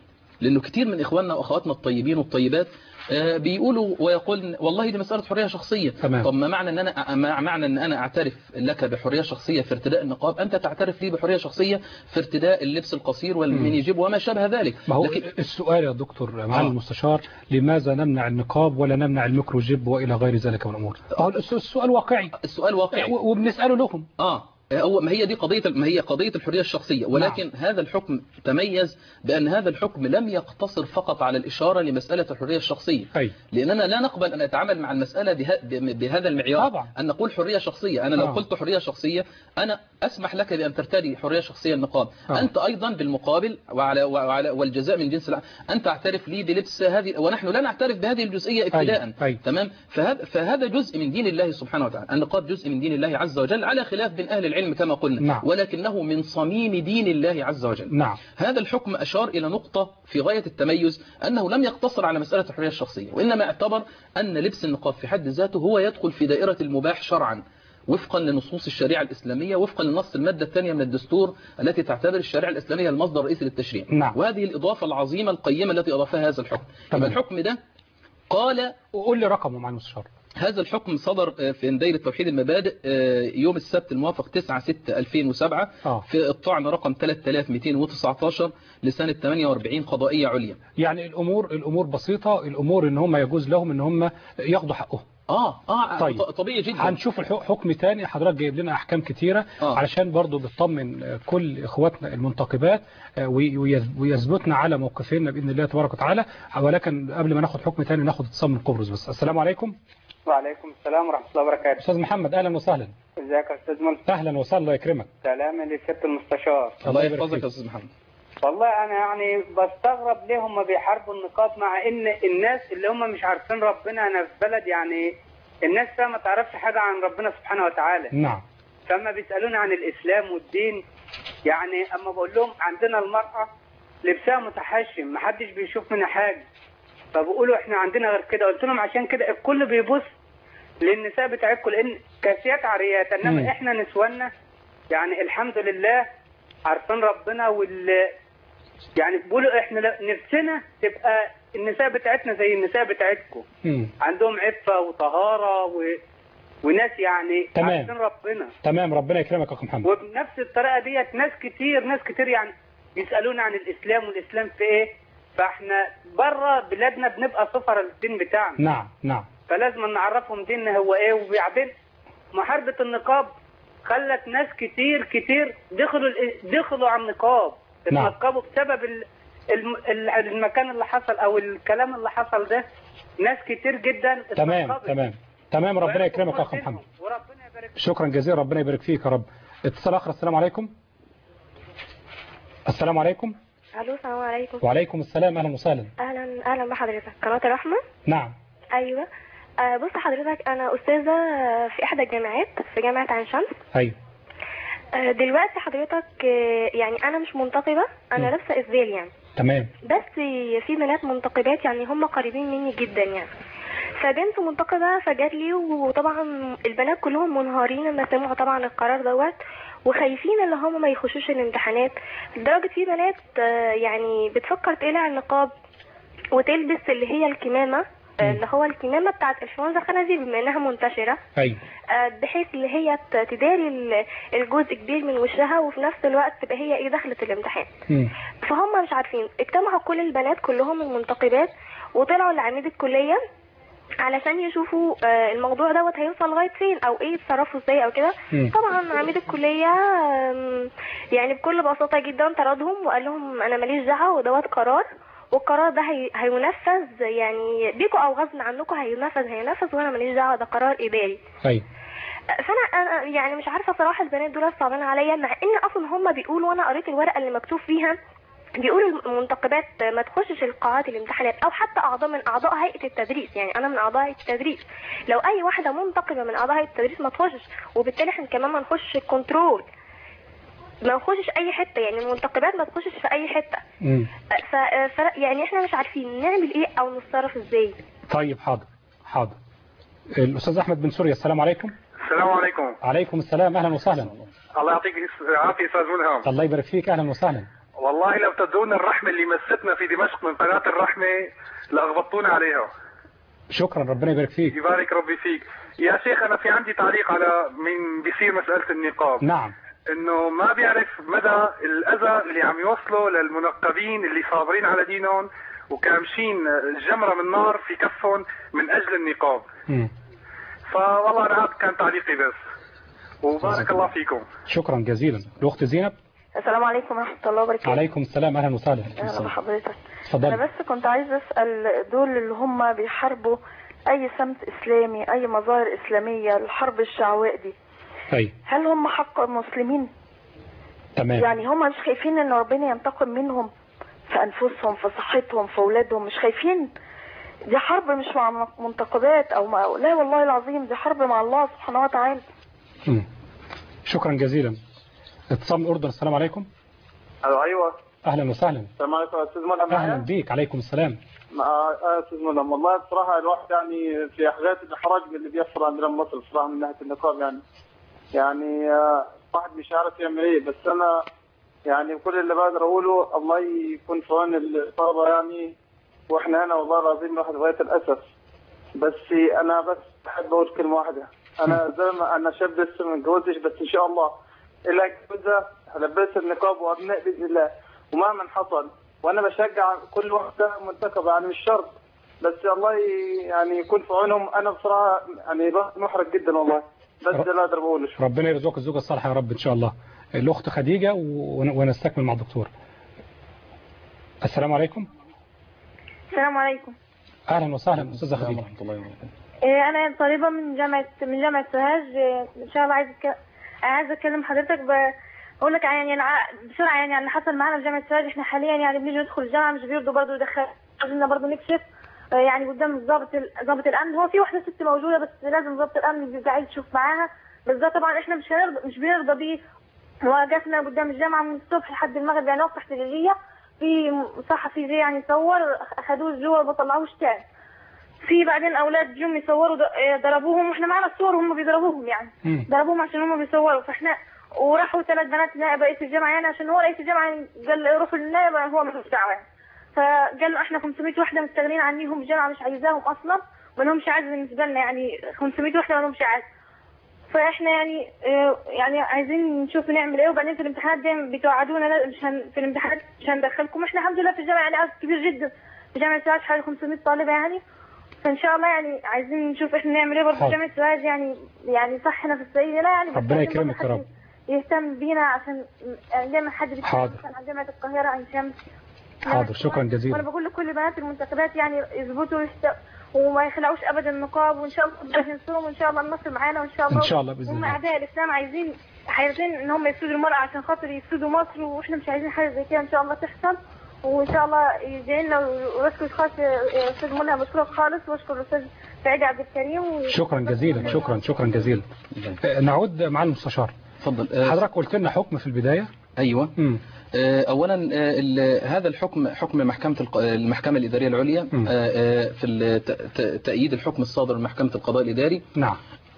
لانه كتير من اخواننا واخواتنا الطيبين والطيبات آه، بيقولوا ويقول والله دي مسألة حرية شخصية تمام. طب ما معنى ان انا مع- معنى ان انا اعترف لك بحرية شخصية في ارتداء النقاب انت تعترف لي بحرية شخصية في ارتداء اللبس القصير والمينيجيب وما شابه ذلك ما هو لكن السؤال يا دكتور معالي آه. المستشار لماذا نمنع النقاب ولا نمنع الميكروجيب والى غير ذلك من الامور أهو الس- السؤال واقعي السؤال واقعي و- وبنساله لهم اه هو ما هي دي قضية ما هي قضية الحرية الشخصية ولكن نعم. هذا الحكم تميز بأن هذا الحكم لم يقتصر فقط على الإشارة لمسألة الحرية الشخصية أي. لأننا لا نقبل أن نتعامل مع المسألة به... بهذا المعيار طبعا. أن نقول حرية شخصية أنا لو آه. قلت حرية شخصية أنا أسمح لك بأن ترتدي حرية شخصية النقاب آه. أنت أيضا بالمقابل وعلى, وعلى والجزاء من جنس الع... أن تعترف لي بلبس هذه ونحن لا نعترف بهذه الجزئية ابتداء أي. أي. تمام فهذا فهذا جزء من دين الله سبحانه وتعالى النقاب جزء من دين الله عز وجل على خلاف بين أهل العلم كما قلنا نعم. ولكنه من صميم دين الله عز وجل نعم هذا الحكم أشار إلى نقطة في غاية التميز أنه لم يقتصر على مسألة الحرية الشخصية وإنما اعتبر أن لبس النقاب في حد ذاته هو يدخل في دائرة المباح شرعا وفقا لنصوص الشريعة الإسلامية وفقا لنص المادة الثانية من الدستور التي تعتبر الشريعة الإسلامية المصدر الرئيسي للتشريع نعم. وهذه الإضافة العظيمة القيمة التي أضافها هذا الحكم تمام. يبقى الحكم ده قال وقول لي رقمه مع المستشار هذا الحكم صدر آه، في دائرة توحيد المبادئ آه، يوم السبت الموافق 9 6 2007 آه. في الطعن رقم 3219 لسنة 48 قضائية عليا يعني الامور الامور بسيطه الامور ان هم يجوز لهم ان هم ياخدوا حقهم اه اه طيب. ط- طبيعي جدا هنشوف الحك- حكم تاني حضرتك جايب لنا احكام كتيره آه. علشان برضو بتطمن آه، كل اخواتنا المنتقبات آه، وي- ويث- ويثبتنا على موقفنا باذن الله تبارك وتعالى ولكن قبل ما ناخد حكم تاني ناخد اتصال من قبرص بس السلام عليكم وعليكم السلام ورحمة الله وبركاته استاذ محمد اهلا وسهلا ازيك يا استاذ منصف اهلا وسهلا الله يكرمك سلام لسيادة المستشار الله يبارك يحفظك فيك. يا استاذ محمد والله انا يعني بستغرب ليه هم بيحاربوا النقاب مع ان الناس اللي هم مش عارفين ربنا انا في بلد يعني الناس فيها ما تعرفش حاجة عن ربنا سبحانه وتعالى نعم فما بيسألوني عن الاسلام والدين يعني اما بقول لهم عندنا المرأة لبسها متحشم محدش بيشوف منها حاجة فبيقولوا احنا عندنا غير كده قلت لهم عشان كده الكل بيبص للنساء بتاعتكم لان كاسيات عاريات مم. انما احنا نسوانا يعني الحمد لله عارفين ربنا وال يعني بيقولوا احنا لا- نفسنا تبقى النساء بتاعتنا زي النساء بتاعتكم مم. عندهم عفة وطهارة و... وناس يعني تمام. عارفين ربنا تمام ربنا يكرمك يا اخو محمد وبنفس الطريقة ديت ناس كتير ناس كتير يعني يسألونا عن الإسلام والإسلام في إيه فإحنا بره بلادنا بنبقى صفر الدين بتاعنا نعم نعم فلازم نعرفهم ديننا هو إيه وبعدين محاربة النقاب خلت ناس كتير كتير دخلوا ال- دخلوا على النقاب نعم. اتنقبوا بسبب ال- الم- ال- المكان اللي حصل أو الكلام اللي حصل ده ناس كتير جدا تمام اتنقبت. تمام تمام ربنا يكرمك يا اخو محمد وربنا يبارك شكرا جزيلا ربنا يبارك فيك يا رب اتصال اخر السلام عليكم السلام عليكم الو السلام عليكم وعليكم السلام اهلا وسهلا اهلا اهلا بحضرتك قناه الرحمه نعم ايوه آه بص حضرتك انا استاذه آه، في احدى الجامعات في جامعه عين شمس ايوه آه دلوقتي حضرتك آه، يعني انا مش منتقبه انا مم. لابسه اسبال يعني تمام بس في بنات منتقبات يعني هم قريبين مني جدا يعني فبنت منتقبة فجات لي وطبعا البنات كلهم منهارين لما سمعوا طبعا القرار دوت وخايفين اللي هم ما يخشوش الامتحانات لدرجة في بنات آه، يعني بتفكر تقلع النقاب وتلبس اللي هي الكمامة آه، اللي هو الكمامة بتاعت انفلونزا الخنازير بما انها منتشرة ايوه آه، بحيث اللي هي ت- تداري ال- الجزء كبير من وشها وفي نفس الوقت تبقى هي ايه دخلت الامتحان مم. فهم مش عارفين اجتمعوا كل البنات كلهم المنتقبات وطلعوا لعميد الكلية علشان يشوفوا آه، الموضوع دوت هيوصل لغاية فين او ايه يتصرفوا ازاي او كده مم. طبعا عميد الكلية آم، يعني بكل بساطة جدا طردهم وقال لهم انا ماليش دعوة ودوت قرار والقرار ده هي... هينفذ يعني بيكوا او غصب عنكم هينفذ هينفذ وانا ماليش دعوة ده قرار اداري ايوه فانا أنا يعني مش عارفه صراحه البنات دول صعبين عليا مع ان اصلا هم بيقولوا وانا قريت الورقه اللي مكتوب فيها بيقولوا المنتقبات ما تخشش القاعات الامتحانات او حتى اعضاء من اعضاء هيئه التدريس يعني انا من اعضاء هيئه التدريس لو اي واحده منتقبه من اعضاء هيئه التدريس ما تخشش وبالتالي احنا كمان ما نخش الكنترول ما نخشش اي حته يعني المنتقبات ما تخشش في اي حته مم. ف... ف... يعني احنا مش عارفين نعمل ايه او نتصرف ازاي طيب حاضر حاضر الاستاذ احمد بن سوريا السلام عليكم السلام عليكم عليكم السلام اهلا وسهلا الله يعطيك العافيه استاذ ملهم الله يبارك فيك اهلا وسهلا والله لو تدرون الرحمة اللي مستنا في دمشق من قناة الرحمة لأغبطونا عليها شكرا ربنا يبارك فيك يبارك ربي فيك يا شيخ أنا في عندي تعليق على من بيصير مسألة النقاب نعم انه ما بيعرف مدى الاذى اللي عم يوصله للمنقبين اللي صابرين على دينهم وكامشين جمرة من نار في كفهم من اجل النقاب مم. فوالله انا هذا كان تعليقي بس وبارك الله فيكم شكرا جزيلا الأخت زينب السلام عليكم ورحمة الله وبركاته عليكم السلام أهلا وسهلا أهلا بحضرتك اتفضلي. أنا بس كنت عايز أسأل دول اللي هم بيحاربوا أي سمت إسلامي أي مظاهر إسلامية الحرب الشعواء دي طيب هل هم حق المسلمين تمام يعني هم مش خايفين إن ربنا ينتقم منهم في أنفسهم في صحتهم في أولادهم مش خايفين دي حرب مش مع منتقبات أو مع لا والله العظيم دي حرب مع الله سبحانه وتعالى مم. شكرا جزيلا اتصال من الأردن السلام عليكم الو ايوه أهلا وسهلا السلام عليكم يا استاذ ملهم أهلا معايا بيك عليكم السلام مع- آه، استاذ ملهم والله بصراحه الواحد يعني في حاجات الاحراج من اللي بيحصل عندنا في مصر بصراحه من ناحيه النقاب يعني يعني آه، الواحد مش عارف يعمل ايه بس انا يعني كل اللي بقدر اقوله الله يكون في عون الطلبه يعني واحنا هنا والله العظيم الواحد غايه الاسف بس انا بس بحب اقول كلمه واحده انا زي ما انا شاب لسه ما اتجوزتش بس ان شاء الله الا اتجوزها هلبسها النقاب وابناء باذن الله ومهما حصل وانا بشجع كل واحده منتخبه يعني مش شرط بس الله ي- يعني يكون في عونهم انا بصراحه يعني الواحد محرج جدا والله بس ده اللي اقدر بقوله ربنا يرزقك الزوجة الصالحة يا رب إن شاء الله الأخت خديجة ون- ونستكمل مع الدكتور السلام عليكم السلام عليكم أهلا وسهلا أستاذة خديجة إيه، انا طالبه من جامعه من جامعه سوهاج إيه، ان شاء الله عايز أتك- عايز اتكلم حضرتك بقول لك يعني أنا ع- بسرعه يعني اللي حصل معانا في جامعه سوهاج احنا حاليا يعني بنيجي ندخل الجامعه مش بيرضوا برضه يدخل عايزيننا برضه نكشف آه، يعني قدام ضابط ال- ضابط الامن هو في واحده ست موجوده بس لازم ضابط الامن يبقى عايز يشوف معاها بس ده طبعا احنا مش هنرضى مش بنرضى بيه وقفنا قدام الجامعه من الصبح لحد المغرب يعني وقت تحت الليليه في صحفي جه يعني صور اخدوه جوه ما طلعوش تاني في بعدين اولاد جم يصوروا ض- آه، ضربوهم واحنا معنا الصور وهم بيضربوهم يعني مم. ضربوهم عشان هم بيصوروا فاحنا وراحوا ثلاث بنات نائب رئيس الجامعه يعني عشان هو رئيس الجامعه يعني قال روحوا للنائب هو ملوش دعوه يعني فقال له احنا 500 وحده مستغنين عنيهم الجامعه مش عايزاهم اصلا ما لهمش عايز بالنسبه لنا يعني 500 وحده ما لهمش عايز فاحنا يعني آه، يعني عايزين نشوف نعمل ايه وبعدين في الامتحانات دايما بتوعدونا لا مش هن في الامتحانات مش هندخلكم احنا الحمد لله في الجامعه يعني عدد كبير جدا في جامعه سوهاج حوالي 500 طالبه يعني فان شاء الله يعني عايزين نشوف احنا نعمل ايه برضه في حاضر. جامعه سوهاج يعني يعني صح هنا في الصعيد لا يعني بس ربنا عايزين يكرمك برضه يا رب يهتم بينا عشان يعني دايما حد بيتكلم حاضر. مثلا عن جامعه القاهره عن شمس حاضر شكرا وانا جزيلا بقول لكل بنات المنتخبات يعني يظبطوا ويست- وما يخلعوش ابدا النقاب وان شاء الله ربنا ينصرهم وان شاء الله النصر معانا وان شاء الله إن شاء الله بإذن هم الله. اعداء الاسلام عايزين عايزين ان هم يفسدوا المراه عشان خاطر يفسدوا مصر واحنا مش عايزين حاجه زي كده ان شاء الله تحصل وان شاء الله يدعي لنا واشكر خاص استاذ منى بشكرك خالص واشكر الاستاذ سعيد عبد الكريم و... شكرا جزيلا شكرا شكرا جزيلا آه، نعود مع المستشار اتفضل حضرتك قلت لنا حكم في البداية ايوه مم. آه، اولا آه، ال- هذا الحكم حكم محكمه الق- المحكمه الاداريه العليا مم. آه، آه، في الت- ت- تأييد الحكم الصادر من محكمه القضاء الاداري نعم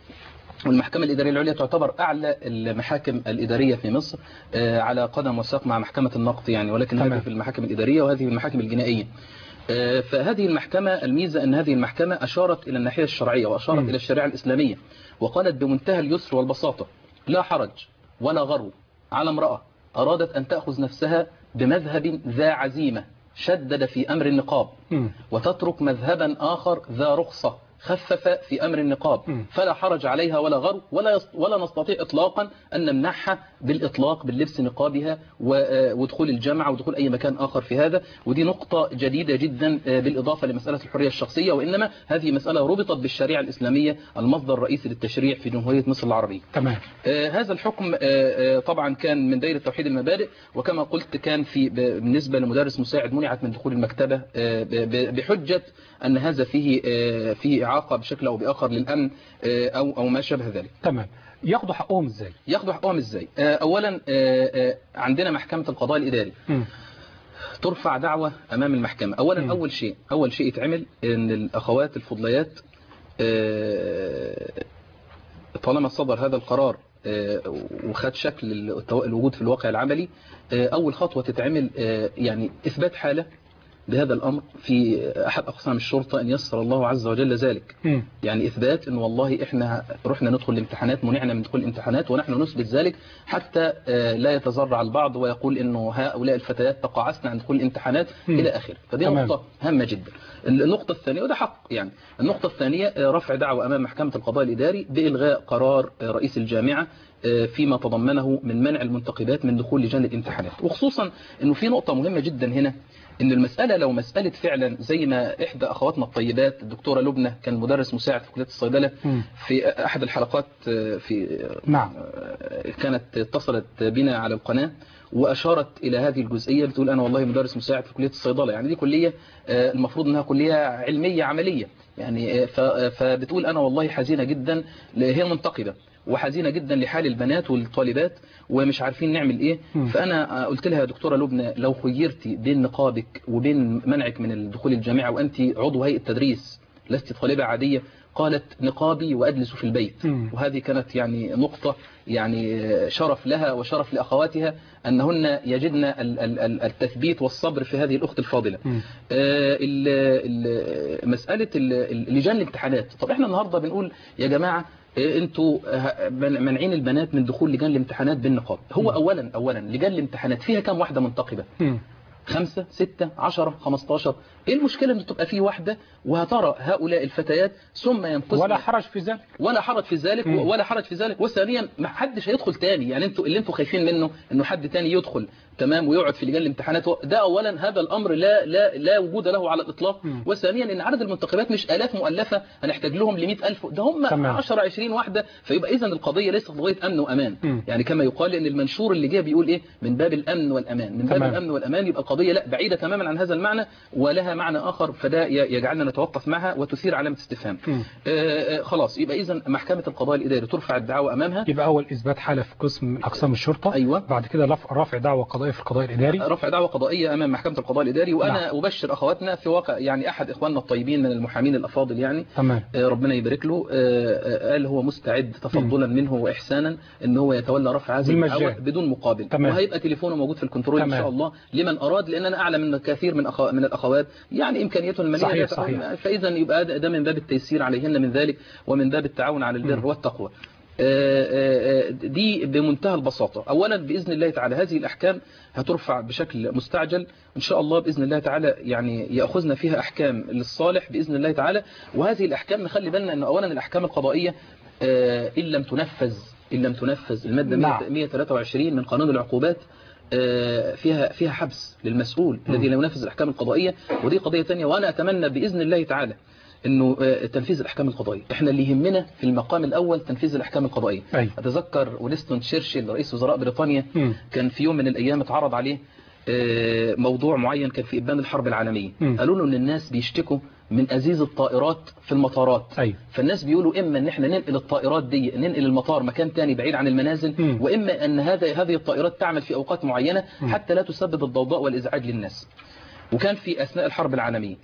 والمحكمة الإدارية العليا تعتبر أعلى المحاكم الإدارية في مصر آه، على قدم وساق مع محكمة النقد يعني ولكن تمام. هذه في المحاكم الإدارية وهذه في المحاكم الجنائية آه، فهذه المحكمة الميزة أن هذه المحكمة أشارت إلى الناحية الشرعية وأشارت مم. إلى الشريعة الإسلامية وقالت بمنتهى اليسر والبساطة لا حرج ولا غرو على امرأة أرادت أن تأخذ نفسها بمذهب ذا عزيمة شدد في أمر النقاب مم. وتترك مذهبا آخر ذا رخصة خفف في أمر النقاب مم. فلا حرج عليها ولا غرو ولا يست... ولا نستطيع إطلاقا أن نمنعها بالإطلاق باللبس نقابها و... آه، ودخول الجامعة ودخول أي مكان آخر في هذا ودي نقطة جديدة جدا آه، بالإضافة لمسألة الحرية الشخصية وإنما هذه مسألة ربطت بالشريعة الإسلامية المصدر الرئيسي للتشريع في جمهورية مصر العربية تمام آه، هذا الحكم آه، آه، طبعا كان من دائرة توحيد المبادئ وكما قلت كان في ب- بالنسبة لمدرس مساعد منعت من دخول المكتبة آه، ب- ب- بحجة أن هذا فيه آه، فيه إعاقة بشكل أو بآخر للأمن آه، أو أو ما شابه ذلك تمام ياخدوا حقهم ازاي ياخدوا حقهم ازاي آه، اولا آه، آه، عندنا محكمة القضاء الاداري مم. ترفع دعوة امام المحكمة اولا مم. اول شيء اول شيء يتعمل ان الاخوات الفضليات آه، طالما صدر هذا القرار آه، وخد شكل التو- الوجود في الواقع العملي آه، أول خطوة تتعمل آه، يعني إثبات حالة بهذا الأمر في أحد أقسام الشرطة أن يسر الله عز وجل ذلك مم. يعني إثبات أن والله إحنا رحنا ندخل الامتحانات منعنا من دخول الامتحانات ونحن نثبت ذلك حتى آه، لا يتزرع البعض ويقول أنه هؤلاء الفتيات تقاعسن عن دخول الامتحانات مم. إلى آخره فدي تمام. نقطة هامة جدا النقطة الثانية وده حق يعني النقطة الثانية آه، رفع دعوة أمام محكمة القضاء الإداري بإلغاء قرار آه، رئيس الجامعة آه، فيما تضمنه من منع المنتقبات من دخول لجان الامتحانات وخصوصا أنه في نقطة مهمة جدا هنا ان المسألة لو مسألة فعلا زي ما احدى اخواتنا الطيبات الدكتورة لبنى كان مدرس مساعد في كلية الصيدلة مم. في احد الحلقات آه، في نعم كانت اتصلت بنا على القناة وأشارت إلى هذه الجزئية بتقول أنا والله مدرس مساعد في كلية الصيدلة يعني دي كلية آه، المفروض أنها كلية علمية عملية يعني آه، ف- آه، فبتقول أنا والله حزينة جدا ل- هي منتقبة وحزينة جدا لحال البنات والطالبات ومش عارفين نعمل ايه مم. فانا آه، قلت لها يا دكتورة لبنى لو خيرتي بين نقابك وبين منعك من الدخول الجامعة وانت عضو هيئة تدريس لست طالبة عادية قالت نقابي وأجلس في البيت مم. وهذه كانت يعني نقطة يعني شرف لها وشرف لأخواتها أنهن يجدن ال- ال- ال- التثبيت والصبر في هذه الأخت الفاضلة مم. آه، ال- ال- مسألة ال- ال- لجان الامتحانات طب احنا النهاردة بنقول يا جماعة آه، انتوا آه، من- منعين البنات من دخول لجان الامتحانات بالنقاب هو أولا أولا لجان الامتحانات فيها كم واحدة منتقبة مم. خمسة ستة عشرة خمستاشر ايه المشكلة ان تبقى في واحدة وهترى هؤلاء الفتيات ثم ينقذن ولا حرج في ذلك ولا حرج في ذلك مم. ولا حرج في ذلك وثانيا ما حدش هيدخل تاني يعني انتوا اللي انتوا خايفين منه انه حد تاني يدخل تمام ويقعد في لجان الامتحانات ده اولا هذا الامر لا لا لا وجود له على الاطلاق مم. وثانيا ان عدد المنتخبات مش الاف مؤلفه هنحتاج لهم ل ألف ده هم تمام. 10 20 واحده فيبقى اذا القضيه ليست قضيه امن وامان مم. يعني كما يقال ان المنشور اللي جه بيقول ايه من باب الامن والامان من باب تمام. الامن والامان يبقى القضيه لا بعيده تماما عن هذا المعنى ولها معنى اخر فده ي- يجعلنا نتوقف معها وتثير علامه استفهام مم. آه، آه، خلاص يبقى اذا محكمة القضاء الإداري ترفع الدعوة أمامها يبقى أول إثبات حالة في قسم من أقسام الشرطة أيوة. بعد كده لف- رفع دعوة قضائية في القضاء الإداري رفع دعوة قضائية أمام محكمة القضاء الإداري وأنا نعم. أبشر أخواتنا في واقع يعني أحد إخواننا الطيبين من المحامين الأفاضل يعني تمام آه، ربنا يبارك له آه، آه، قال هو مستعد تفضلا منه وإحسانا ان هو يتولى رفع هذه بالمجان. الدعوة بدون مقابل تمام. وهيبقى تليفونه موجود في الكنترول إن تمام. شاء الله لمن أراد لأن أنا أعلم أن كثير من أخو... من الأخوات يعني إمكانياتهم المالية صحيح، لا تقوم. صحيح. فإذا يبقى ده ده من باب التيسير عليهن من ذلك ومن باب التعاون على البر مم. والتقوى آه، آه، آه، دي بمنتهى البساطة أولا بإذن الله تعالى هذه الأحكام هترفع بشكل مستعجل إن شاء الله بإذن الله تعالى يعني يأخذنا فيها أحكام للصالح بإذن الله تعالى وهذه الأحكام نخلي بالنا أنه أولا الأحكام القضائية آه، إن لم تنفذ إن لم تنفذ المادة نعم. 123 من قانون العقوبات آه، فيها فيها حبس للمسؤول مم. الذي لا ينفذ الأحكام القضائية ودي قضية ثانية وأنا أتمنى بإذن الله تعالى انه آه، تنفيذ الاحكام القضائيه احنا اللي يهمنا في المقام الاول تنفيذ الاحكام القضائيه أي. اتذكر وينستون تشرشل رئيس وزراء بريطانيا مم. كان في يوم من الايام اتعرض عليه آه، موضوع معين كان في ابان الحرب العالميه مم. قالوا له ان الناس بيشتكوا من ازيز الطائرات في المطارات أي. فالناس بيقولوا اما ان احنا ننقل الطائرات دي ننقل المطار مكان تاني بعيد عن المنازل مم. واما ان هذا هذه الطائرات تعمل في اوقات معينه مم. حتى لا تسبب الضوضاء والازعاج للناس وكان في اثناء الحرب العالميه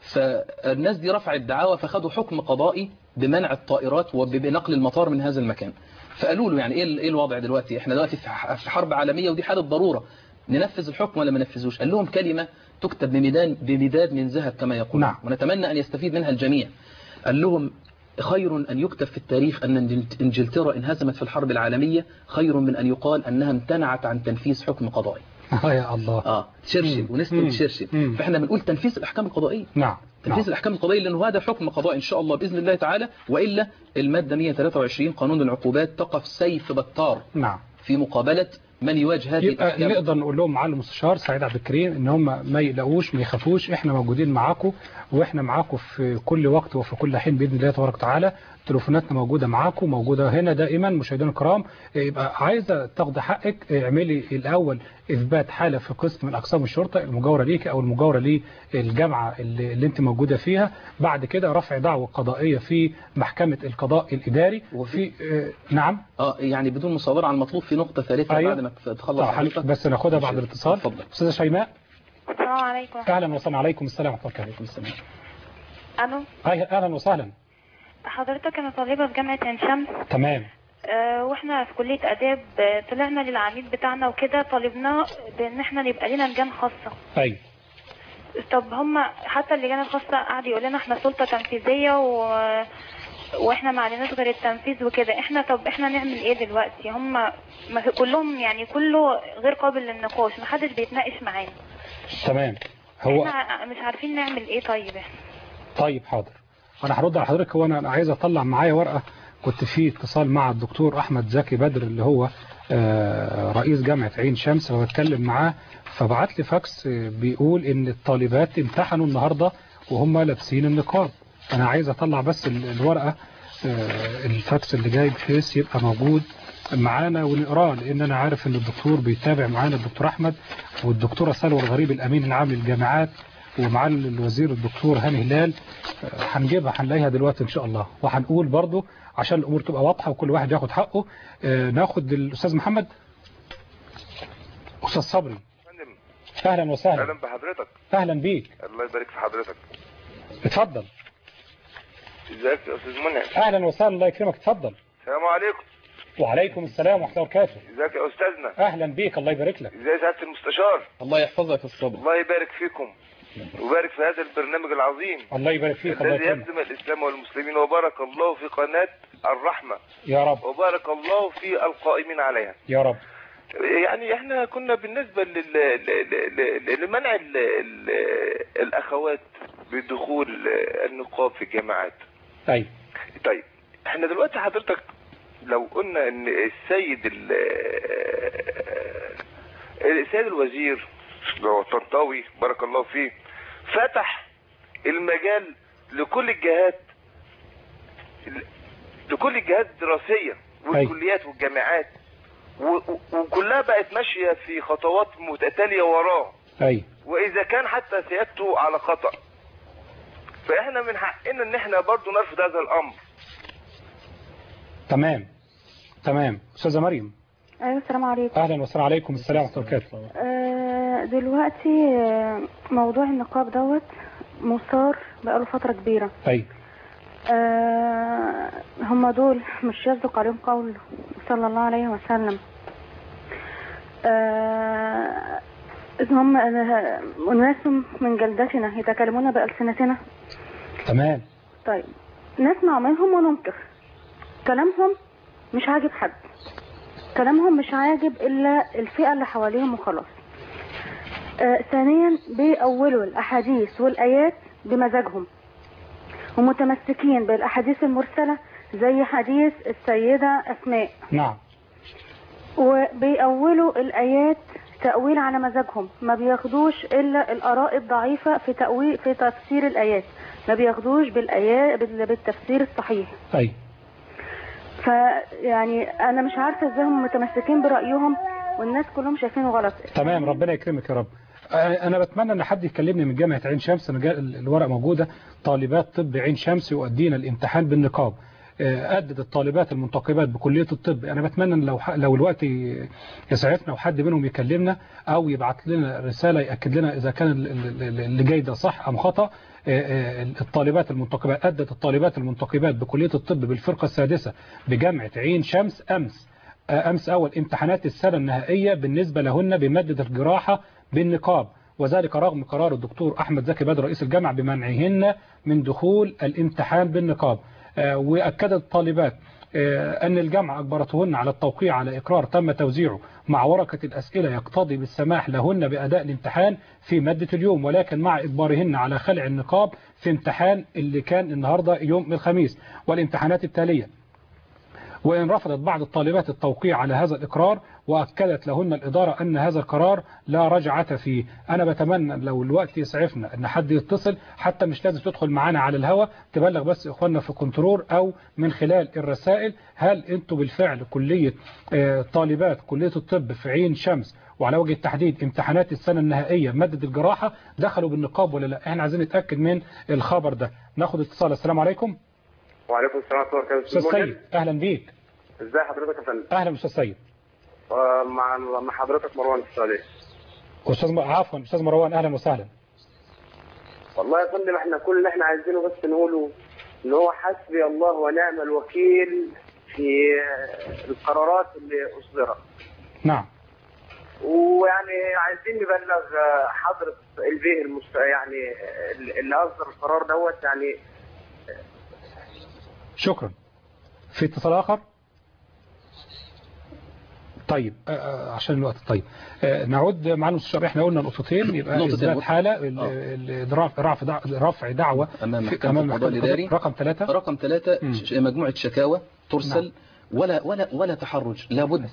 فالناس دي رفعت دعاوى فخدوا حكم قضائي بمنع الطائرات وبنقل المطار من هذا المكان فقالوا له يعني ايه ال- ايه الوضع دلوقتي احنا دلوقتي في ح- في حرب عالميه ودي حاله ضروره ننفذ الحكم ولا ما ننفذوش قال لهم كلمه تكتب بميدان بمداد من ذهب كما يقول نعم. ونتمنى ان يستفيد منها الجميع قال لهم خير أن يكتب في التاريخ أن إنجلت- إنجلترا انهزمت في الحرب العالمية خير من أن يقال أنها امتنعت عن تنفيذ حكم قضائي آه يا الله آه تشرشل مم. ونستون مم. تشرشل مم. فإحنا بنقول تنفيذ الأحكام القضائية نعم تنفيذ نعم. الأحكام القضائية لأنه هذا حكم قضائي إن شاء الله بإذن الله تعالى وإلا المادة 123 قانون العقوبات تقف سيف بطار نعم في مقابلة من يواجه هذه يبقى الأحكام نقدر نقول لهم معالي المستشار سعيد عبد الكريم ان هم ما يقلقوش ما يخافوش احنا موجودين معاكم واحنا معاكم في كل وقت وفي كل حين باذن الله تبارك وتعالى تليفوناتنا موجوده معاكم موجوده هنا دائما مشاهدينا الكرام يبقى عايزه تاخدي حقك اعملي الاول اثبات حاله في قسم من اقسام الشرطه المجاوره ليك او المجاوره للجامعه اللي, اللي انت موجوده فيها بعد كده رفع دعوه قضائيه في محكمه القضاء الاداري وفي آه نعم اه يعني بدون مصادرة على المطلوب في نقطة ثالثة أيوة. بعد ما تخلص طب حضرتك. بس ناخدها بعد ماشي. الاتصال اتفضل. استاذه شيماء السلام عليكم اهلا وسهلا عليكم السلام ورحمه الله وبركاته الو أهلا- اهلا وسهلا حضرتك انا طالبه في جامعه عين شمس تمام آه، واحنا في كلية آداب آه، طلعنا للعميد بتاعنا وكده طالبناه بان احنا نبقى لنا لجان خاصة ايوه طب هم حتى اللجان الخاصة قعد يقول لنا احنا سلطة تنفيذية و... واحنا ما عليناش غير التنفيذ وكده احنا طب احنا نعمل ايه دلوقتي هم ما في كلهم يعني كله غير قابل للنقاش محدش بيتناقش معانا تمام هو احنا مش عارفين نعمل ايه طيب احنا طيب حاضر انا هرد على حضرتك هو انا أنا عايز اطلع معايا ورقه كنت في اتصال مع الدكتور احمد زكي بدر اللي هو آه، رئيس جامعه عين شمس وبتكلم معاه فبعت لي فاكس آه، بيقول ان الطالبات امتحنوا النهارده وهم لابسين النقاب انا عايز اطلع بس ال- الورقه آه، الفاكس اللي جاي بحيث يبقى موجود معانا ونقراه لان انا عارف ان الدكتور بيتابع معانا الدكتور احمد والدكتوره سلوى الغريب الامين العام للجامعات ومعالي الوزير الدكتور هاني هلال آه، هنجيبها هنلاقيها دلوقتي ان شاء الله وهنقول برضو عشان الامور تبقى واضحه وكل واحد ياخد حقه آه، ناخد الاستاذ محمد استاذ صبري اهلا وسهلا اهلا بحضرتك اهلا بيك الله يبارك في حضرتك اتفضل ازيك يا استاذ منعم اهلا وسهلا الله يكرمك اتفضل السلام عليكم وعليكم السلام ورحمه الله وبركاته ازيك يا استاذنا اهلا بيك الله يبارك لك ازاي سعاده المستشار الله يحفظك الصبر الله يبارك فيكم ويبارك في هذا البرنامج العظيم الله يبارك فيك الله الذي يكرمك يخدم الاسلام والمسلمين وبارك الله في قناه الرحمه يا رب وبارك الله في القائمين عليها يا رب يعني احنا كنا بالنسبة لل... ل- ل- ل- لمنع ال... ال... الأخوات بدخول النقاب في الجامعات ايوه طيب احنا دلوقتي حضرتك لو قلنا ان السيد ال... السيد الوزير اللي هو الطنطاوي بارك الله فيه فتح المجال لكل الجهات لكل الجهات الدراسية والكليات والجامعات و- و- وكلها بقت ماشية في خطوات متتالية وراه ايوه واذا كان حتى سيادته على خطأ فاحنا من حقنا ان احنا برضو نرفض هذا الامر تمام تمام استاذه مريم ايوه السلام عليكم اهلا وسهلا عليكم السلام ورحمه الله وبركاته آه، دلوقتي آه، موضوع النقاب دوت مثار بقاله فترة كبيرة ايوه آه، هم دول مش يصدق عليهم قول صلى الله عليه وسلم آه، إذ هم آه، أناس من جلدتنا يتكلمون بألسنتنا تمام طيب نسمع منهم وننكر كلامهم مش عاجب حد كلامهم مش عاجب إلا الفئة اللي حواليهم وخلاص آه ثانيا بيأولوا الأحاديث والآيات بمزاجهم ومتمسكين بالأحاديث المرسلة زي حديث السيدة أسماء نعم وبيأولوا الآيات تأويل على مزاجهم ما بياخدوش إلا الآراء الضعيفة في تأويل في تفسير الآيات ما بياخدوش بالآيات بال- بالتفسير الصحيح ايوه فيعني أنا مش عارفة إزاي هم متمسكين برأيهم والناس كلهم شايفينه غلط تمام ربنا يكرمك يا رب آه، انا بتمنى ان حد يكلمني من جامعه عين شمس انا جا- الورقه موجوده طالبات طب عين شمس يؤدين الامتحان بالنقاب آه، أدت الطالبات المنتقبات بكلية الطب أنا بتمنى إن لو ح- لو الوقت ي- يسعفنا وحد منهم يكلمنا أو يبعت لنا رسالة يأكد لنا إذا كان ال- ال- ال- اللي جاي ده صح أم خطأ آه، آه، الطالبات المنتقبات أدت الطالبات المنتقبات بكلية الطب بالفرقة السادسة بجامعة عين شمس أمس آه، أمس أول امتحانات السنة النهائية بالنسبة لهن بمادة الجراحة بالنقاب وذلك رغم قرار الدكتور أحمد زكي بدر رئيس الجامعة بمنعهن من دخول الامتحان بالنقاب آه، وأكدت الطالبات آه، أن الجامعة أجبرتهن على التوقيع على إقرار تم توزيعه مع ورقة الأسئلة يقتضي بالسماح لهن بأداء الامتحان في مادة اليوم ولكن مع إجبارهن على خلع النقاب في امتحان اللي كان النهاردة يوم الخميس والامتحانات التالية وإن رفضت بعض الطالبات التوقيع على هذا الإقرار وأكدت لهن الإدارة أن هذا القرار لا رجعة فيه أنا بتمنى لو الوقت يسعفنا أن حد يتصل حتى مش لازم تدخل معانا على الهوا تبلغ بس إخواننا في كنترول أو من خلال الرسائل هل أنتوا بالفعل كلية آه، طالبات كلية الطب في عين شمس وعلى وجه التحديد امتحانات السنة النهائية مادة الجراحة دخلوا بالنقاب ولا لا احنا عايزين نتأكد من الخبر ده ناخد اتصال السلام عليكم وعليكم السلام ورحمه الله وبركاته أستاذ سيد أهلا بيك ازي حضرتك يا فندم أهلا أستاذ سيد آه، مع مع حضرتك مروان في السعوديه أستاذ م... عفوا أستاذ مروان أهلا وسهلا والله يا فندم احنا كل اللي احنا عايزينه بس نقوله ان هو حسبي الله ونعم الوكيل في آه، القرارات اللي اصدرت نعم ويعني عايزين نبلغ آه، حضرة البيه المست... يعني آه، اللي اصدر القرار دوت يعني شكرا في اتصال آخر طيب آه، آه، عشان الوقت طيب آه، نعود مع المستشار احنا قلنا نقطتين يبقى نقطتين. اثبات حاله ال- ال- رفع رفع دع- رفع دعوه أمام في- محكمة القضاء محكمة الإداري رقم ثلاثة رقم ثلاثة ش- مجموعة شكاوى ترسل ولا ولا ولا تحرج لابد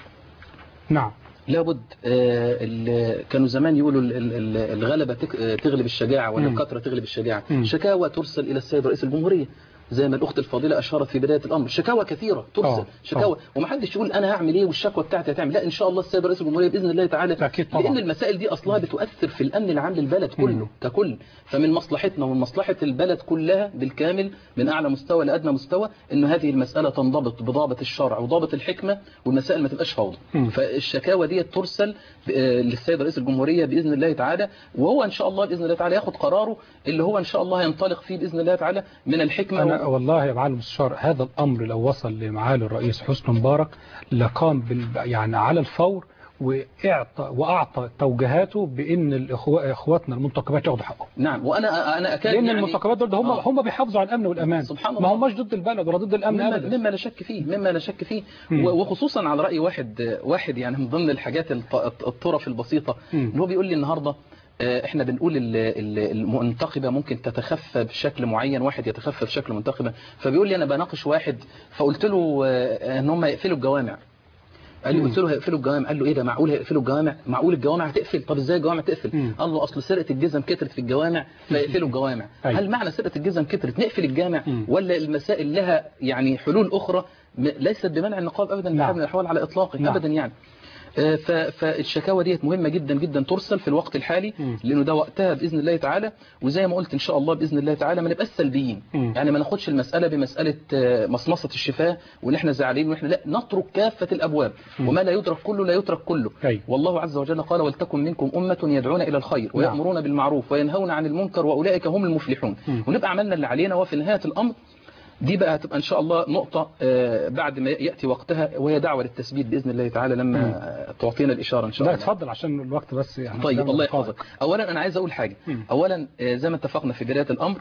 نعم لابد آه، ال- كانوا زمان يقولوا ال- ال- ال- الغلبة تك- آه، تغلب الشجاعة ولا مم. الكثرة تغلب الشجاعة مم. شكاوى ترسل إلى السيد رئيس الجمهورية زي ما الأخت الفاضلة أشارت في بداية الأمر شكاوى كثيرة ترسل آه، شكاوى ومحدش يقول أنا هعمل إيه والشكوى بتاعتي هتعمل لا إن شاء الله السيد رئيس الجمهورية بإذن الله تعالى أكيد طبعا. لأن المسائل دي أصلها بتؤثر في الأمن العام للبلد كله ككل فمن مصلحتنا ومن مصلحة البلد كلها بالكامل من أعلى مستوى لأدنى مستوى إن هذه المسألة تنضبط بضابط الشرع وضابط الحكمة والمسائل ما تبقاش فوضى مم. فالشكاوى دي ترسل آه، للسيد رئيس الجمهورية بإذن الله تعالى وهو إن شاء الله بإذن الله تعالى ياخد قراره اللي هو إن شاء الله ينطلق فيه بإذن الله تعالى من الحكمة أنا والله يا معالي المستشار هذا الأمر لو وصل لمعالي الرئيس حسني مبارك لقام بال يعني على الفور وإعطى وأعطى توجيهاته بأن الإخوة إخواتنا المنتقبات ياخدوا حقهم نعم وأنا أنا أكاد لأن يعني المنتقبات دول هم هم بيحافظوا على الأمن والأمان سبحان ما الله. هماش ضد البلد ولا ضد الأمن مما, أبدا مما لا شك فيه مما لا شك فيه مم. و- وخصوصا على رأي واحد واحد يعني من ضمن الحاجات الط- الطرف البسيطة مم. اللي هو بيقول لي النهاردة آه، احنا بنقول ال- ال- المنتقبة ممكن تتخفى بشكل معين واحد يتخفى بشكل منتقبة فبيقول لي انا بناقش واحد فقلت له آه، ان هم يقفلوا الجوامع قال لي مم. قلت له هيقفلوا الجوامع قال له ايه ده معقول هيقفلوا الجوامع معقول الجوامع هتقفل طب ازاي الجوامع تقفل قال له اصل سرقه الجزم كترت في الجوامع فيقفلوا الجوامع أيوة. هل معنى سرقه الجزم كترت نقفل الجامع ولا المسائل لها يعني حلول اخرى م- ليست بمنع النقاب ابدا بحال من الاحوال على اطلاقه نعم. ابدا يعني آه، ف- فالشكاوى ديت مهمة جدا جدا ترسل في الوقت الحالي لأنه ده وقتها بإذن الله تعالى وزي ما قلت إن شاء الله بإذن الله تعالى ما نبقاش سلبيين مم. يعني ما ناخدش المسألة بمسألة آه، مصمصة الشفاه وإن إحنا زعلانين وإحنا لا نترك كافة الأبواب مم. وما لا يدرك كله لا يترك كله أيوة. والله عز وجل قال ولتكن منكم أمة يدعون إلى الخير نعم. ويأمرون بالمعروف وينهون عن المنكر وأولئك هم المفلحون مم. ونبقى عملنا اللي علينا وفي نهاية الأمر دي بقى هتبقى ان شاء الله نقطة آه، بعد ما يأتي وقتها وهي دعوة للتثبيت بإذن الله تعالى لما مم. آه، تعطينا الإشارة ان شاء لا الله اتفضل عشان الوقت بس يعني طيب قدامنا الله دقائق. يحفظك اولا انا عايز اقول حاجة مم. اولا آه، زي ما اتفقنا في بداية الامر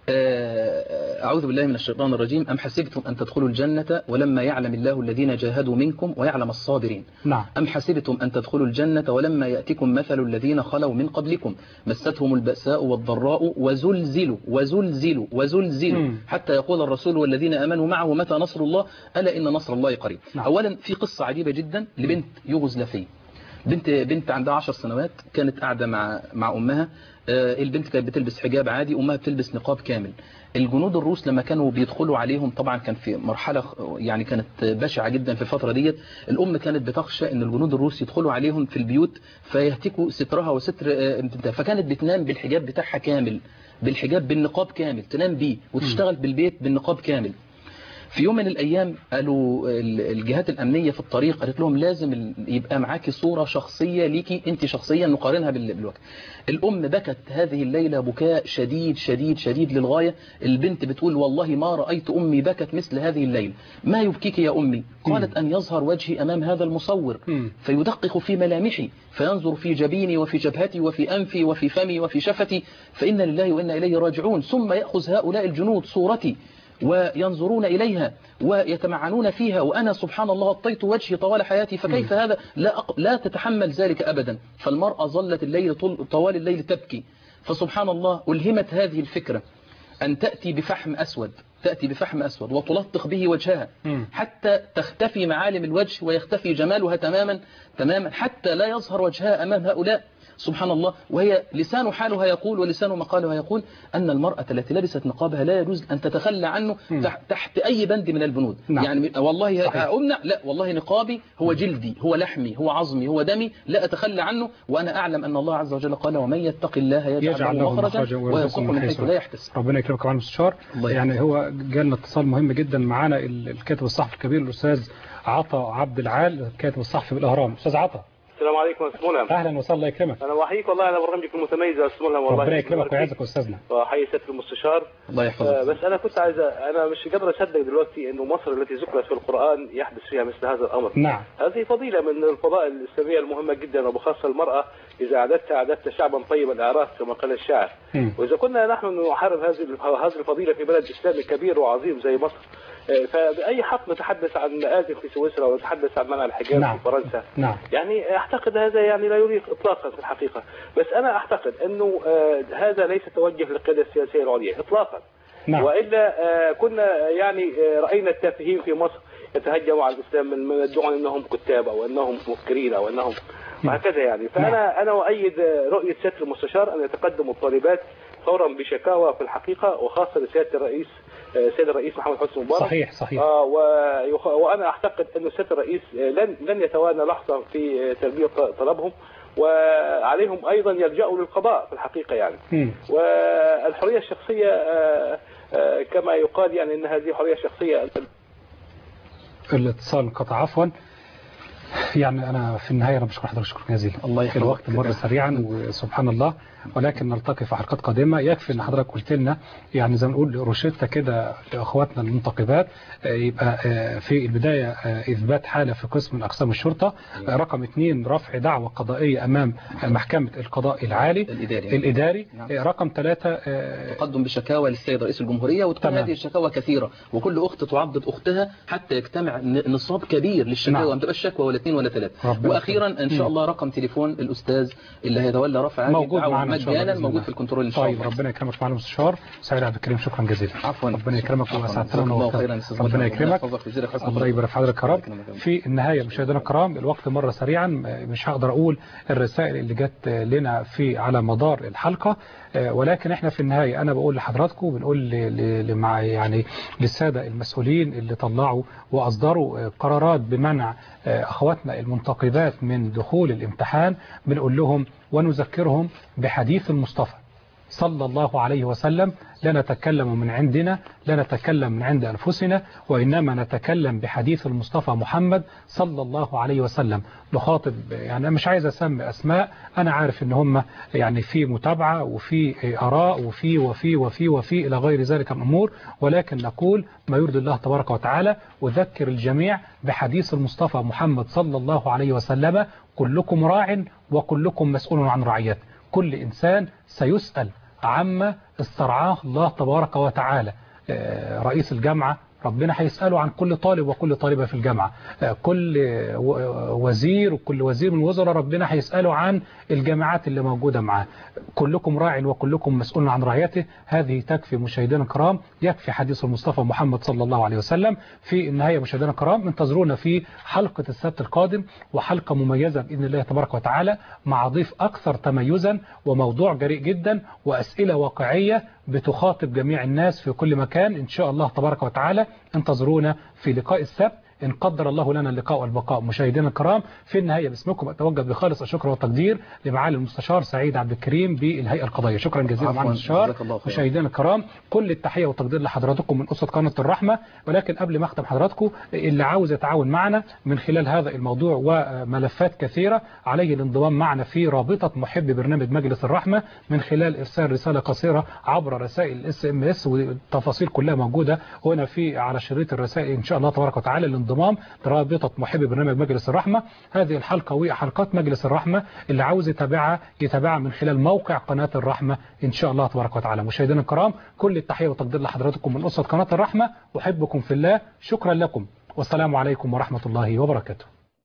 آه، اعوذ بالله من الشيطان الرجيم ام حسبتم ان تدخلوا الجنة ولما يعلم الله الذين جاهدوا منكم ويعلم الصابرين نعم أم حسبتم أن تدخلوا الجنة ولما يأتكم مثل الذين خلوا من قبلكم مستهم البأساء والضراء وزلزلوا وزلزلوا وزلزلوا مم. حتى يقول الرسول والذين آمنوا معه متى نصر الله ألا إن نصر الله قريب نعم. أولا في قصة عجيبة جدا لبنت يوغوسلافية بنت بنت عندها 10 سنوات كانت قاعدة مع مع أمها آه، البنت كانت بتلبس حجاب عادي أمها بتلبس نقاب كامل الجنود الروس لما كانوا بيدخلوا عليهم طبعا كان في مرحلة يعني كانت بشعة جدا في الفترة ديت الأم كانت بتخشى أن الجنود الروس يدخلوا عليهم في البيوت فيهتكوا سترها وستر آه، بنتها فكانت بتنام بالحجاب بتاعها كامل بالحجاب بالنقاب كامل تنام بيه وتشتغل بالبيت بالنقاب كامل في يوم من الأيام قالوا ال- الجهات الأمنية في الطريق قالت لهم لازم ال- يبقى معاكي صورة شخصية ليكي أنت شخصيا نقارنها بال- بالوجه الأم بكت هذه الليلة بكاء شديد شديد شديد للغاية البنت بتقول والله ما رأيت أمي بكت مثل هذه الليلة ما يبكيك يا أمي قالت أن يظهر وجهي أمام هذا المصور فيدقق في ملامحي فينظر في جبيني وفي جبهتي وفي أنفي وفي فمي وفي شفتي فإن لله وإنا إليه راجعون ثم يأخذ هؤلاء الجنود صورتي وينظرون إليها ويتمعنون فيها وأنا سبحان الله غطيت وجهي طوال حياتي فكيف هذا لا, أق... لا تتحمل ذلك أبدا فالمرأة ظلت الليل طول... طوال الليل تبكي فسبحان الله ألهمت هذه الفكرة أن تأتي بفحم أسود تأتي بفحم أسود وتلطخ به وجهها حتى تختفي معالم الوجه ويختفي جمالها تماما تماما حتى لا يظهر وجهها أمام هؤلاء سبحان الله وهي لسان حالها يقول ولسان مقالها يقول أن المرأة التي لبست نقابها لا يجوز أن تتخلى عنه تح- تحت أي بند من البنود نعم. يعني والله صحيح. أمنع لا والله نقابي هو جلدي هو لحمي هو عظمي هو دمي لا أتخلى عنه وأنا أعلم أن الله عز وجل قال ومن يتق الله يجعل, يجعل له مخرجا ويرزقه من حيث لا يحتسب ربنا يكرمك يا معالي المستشار الله يعني هو جالنا اتصال مهم جدا معانا ال- الكاتب الصحفي الكبير الاستاذ عطا عبد العال كاتب الصحفي بالاهرام استاذ عطا السلام عليكم يا استاذ ملهم اهلا وسهلا الله يكرمك انا بحييك والله على برنامجك المتميز يا استاذ ملهم والله ربنا يكرمك ويعزك استاذنا واحيي سياده المستشار الله آه، يحفظك بس انا كنت عايز أ- انا مش قادر اصدق دلوقتي انه مصر التي ذكرت في القران يحدث فيها مثل هذا الامر نعم هذه فضيله من الفضائل الاسلاميه المهمه جدا وبخاصه المراه اذا اعددت اعددت شعبا طيب الاعراف كما قال الشاعر مم. واذا كنا نحن نحارب هذه هذه الفضيله في بلد اسلامي كبير وعظيم زي مصر آه، فباي حق نتحدث عن مآزم في سويسرا ونتحدث عن منع الحجاب نعم. في فرنسا نعم يعني اعتقد هذا يعني لا يليق اطلاقا في الحقيقه بس انا اعتقد انه آه، هذا ليس توجه للقياده السياسيه العليا اطلاقا نعم. والا آه، كنا يعني آه، راينا التافهين في مصر يتهجموا على الاسلام من من يدعون انهم كتاب او انهم مفكرين او انهم وهكذا يعني فانا انا اؤيد آه، رؤيه سياده المستشار ان يتقدم الطالبات فورا بشكاوى في الحقيقه وخاصه لسياده الرئيس آه، سيد الرئيس محمد حسني مبارك صحيح صحيح آه ويخ- وانا اعتقد انه سياده الرئيس آه، لن لن يتوانى لحظه في آه، تلبيه ط- طلبهم وعليهم ايضا يلجأوا للقضاء في الحقيقه يعني مم. والحريه الشخصيه آه، آه، كما يقال يعني ان هذه حريه شخصيه الاتصال انقطع عفوا يعني انا في النهايه انا بشكر حضرتك شكرا جزيلا الله يحفظك. الوقت مر سريعا وسبحان الله ولكن نلتقي في حلقات قادمه يكفي ان حضرتك قلت لنا يعني زي ما نقول روشته كده لاخواتنا المنتقبات آه، يبقى آه، في البدايه آه، اثبات حاله في قسم من اقسام الشرطه آه، رقم اثنين رفع دعوه قضائيه امام آه، محكمه القضاء العالي الإداري. الاداري نعم. آه، رقم ثلاثه تقدم بشكاوى للسيد رئيس الجمهورية وتكون تمام. هذه الشكاوى كثيرة وكل أخت تعضد أختها حتى يجتمع ن- نصاب كبير للشكاوى نعم. ما تبقاش شكوى ولا اثنين ولا ثلاثة ربنا وأخيرا إن شاء مم. الله رقم تليفون الأستاذ اللي هيتولى رفع هذه موجود الدعوة معنا إن شاء الله مجانا بإذن موجود الله. في الكنترول إن شاء طيب الله ربنا يكرمك معالي المستشار سعيد عبد الكريم شكرا جزيلا عفوا ربنا يكرمك عفواً. واسعدتنا جزاك الله ونورتنا. خيراً يا أستاذ ربنا مجدي. يكرمك يحفظك ويجزيك حسن الله الله. يبارك في حضرتك يا رب ربنا يكرمك. في النهايه مشاهدينا الكرام الوقت مر سريعا مش هقدر اقول الرسائل اللي جت لنا في على مدار الحلقه آه، ولكن احنا في النهايه انا بقول لحضراتكم بنقول ل- ل- لمع يعني للساده المسؤولين اللي طلعوا واصدروا آه، قرارات بمنع آه، اخواتنا المنتقبات من دخول الامتحان بنقول لهم ونذكرهم بحديث المصطفى صلى الله عليه وسلم لا نتكلم من عندنا لا نتكلم من عند أنفسنا وإنما نتكلم بحديث المصطفى محمد صلى الله عليه وسلم نخاطب يعني أنا مش عايز أسمي أسماء أنا عارف إن هم يعني في متابعة وفي آراء وفي وفي وفي وفي إلى غير ذلك من الأمور ولكن نقول ما يرضي الله تبارك وتعالى وذكر الجميع بحديث المصطفى محمد صلى الله عليه وسلم كلكم راع وكلكم مسؤول عن رعيته كل إنسان سيسأل عما استرعاه الله تبارك وتعالى آه، رئيس الجامعة ربنا هيسأله عن كل طالب وكل طالبة في الجامعة آه، كل آه، و- وزير وكل وزير من الوزراء ربنا هيسأله عن الجامعات اللي موجودة معاه كلكم راع وكلكم مسؤول عن رعيته هذه تكفي مشاهدينا الكرام يكفي حديث المصطفى محمد صلى الله عليه وسلم في النهاية مشاهدينا الكرام انتظرونا في حلقة السبت القادم وحلقة مميزة بإذن الله تبارك وتعالى مع ضيف أكثر تميزا وموضوع جريء جدا وأسئلة واقعية بتخاطب جميع الناس في كل مكان إن شاء الله تبارك وتعالى انتظرونا في لقاء السبت إن قدر الله لنا اللقاء والبقاء مشاهدينا الكرام في النهاية باسمكم أتوجه بخالص الشكر والتقدير لمعالي المستشار سعيد عبد الكريم بالهيئة القضائية شكرا جزيلا عفواً، معالي المستشار جزاك الله خير. مشاهدينا الكرام كل التحية والتقدير لحضراتكم من أسرة قناة الرحمة ولكن قبل ما أختم حضراتكم اللي عاوز يتعاون معنا من خلال هذا الموضوع وملفات كثيرة عليه الانضمام معنا في رابطة محب برنامج مجلس الرحمة من خلال إرسال رسالة قصيرة عبر رسائل الاس ام اس والتفاصيل كلها موجودة هنا في على شريط الرسائل إن شاء الله تبارك وتعالى الانضمام رابطة محب برنامج مجلس الرحمة هذه الحلقة وحلقات مجلس الرحمة اللي عاوز يتابعها يتابعها من خلال موقع قناة الرحمة إن شاء الله تبارك وتعالى مشاهدينا الكرام كل التحية والتقدير لحضراتكم من أسرة قناة الرحمة أحبكم في الله شكرا لكم والسلام عليكم ورحمة الله وبركاته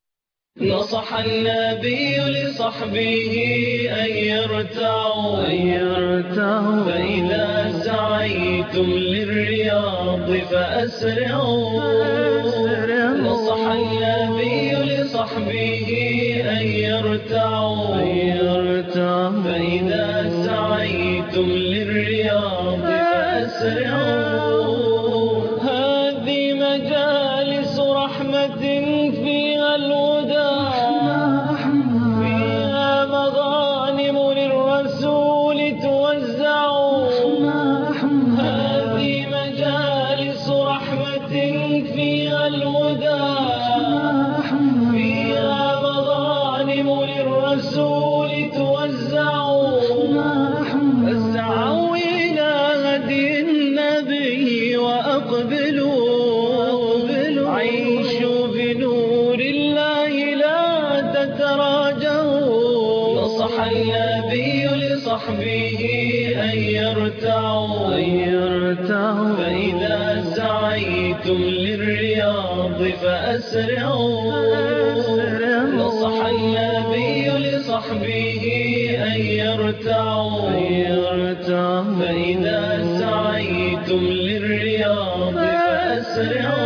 نصح النبي لصحبه أن يرتعوا أن يرتعوا فإذا سعيتم للرياض فأسرعوا نصح النبي لصحبه أن يرتعوا أن يرتعوا فإذا سعيتم للرياض فأسرعوا هذه مجالس رحمة فيها الهدى فيها مغانم للرسول توزع هذه مجالس رحمة فيها الهدى فيها مغانم نصح النبي لصحبه أن يرتعوا فإذا سعيتم للرياض فأسرعوا نصح النبي لصحبه أن يرتعوا فإذا سعيتم للرياض فأسرعوا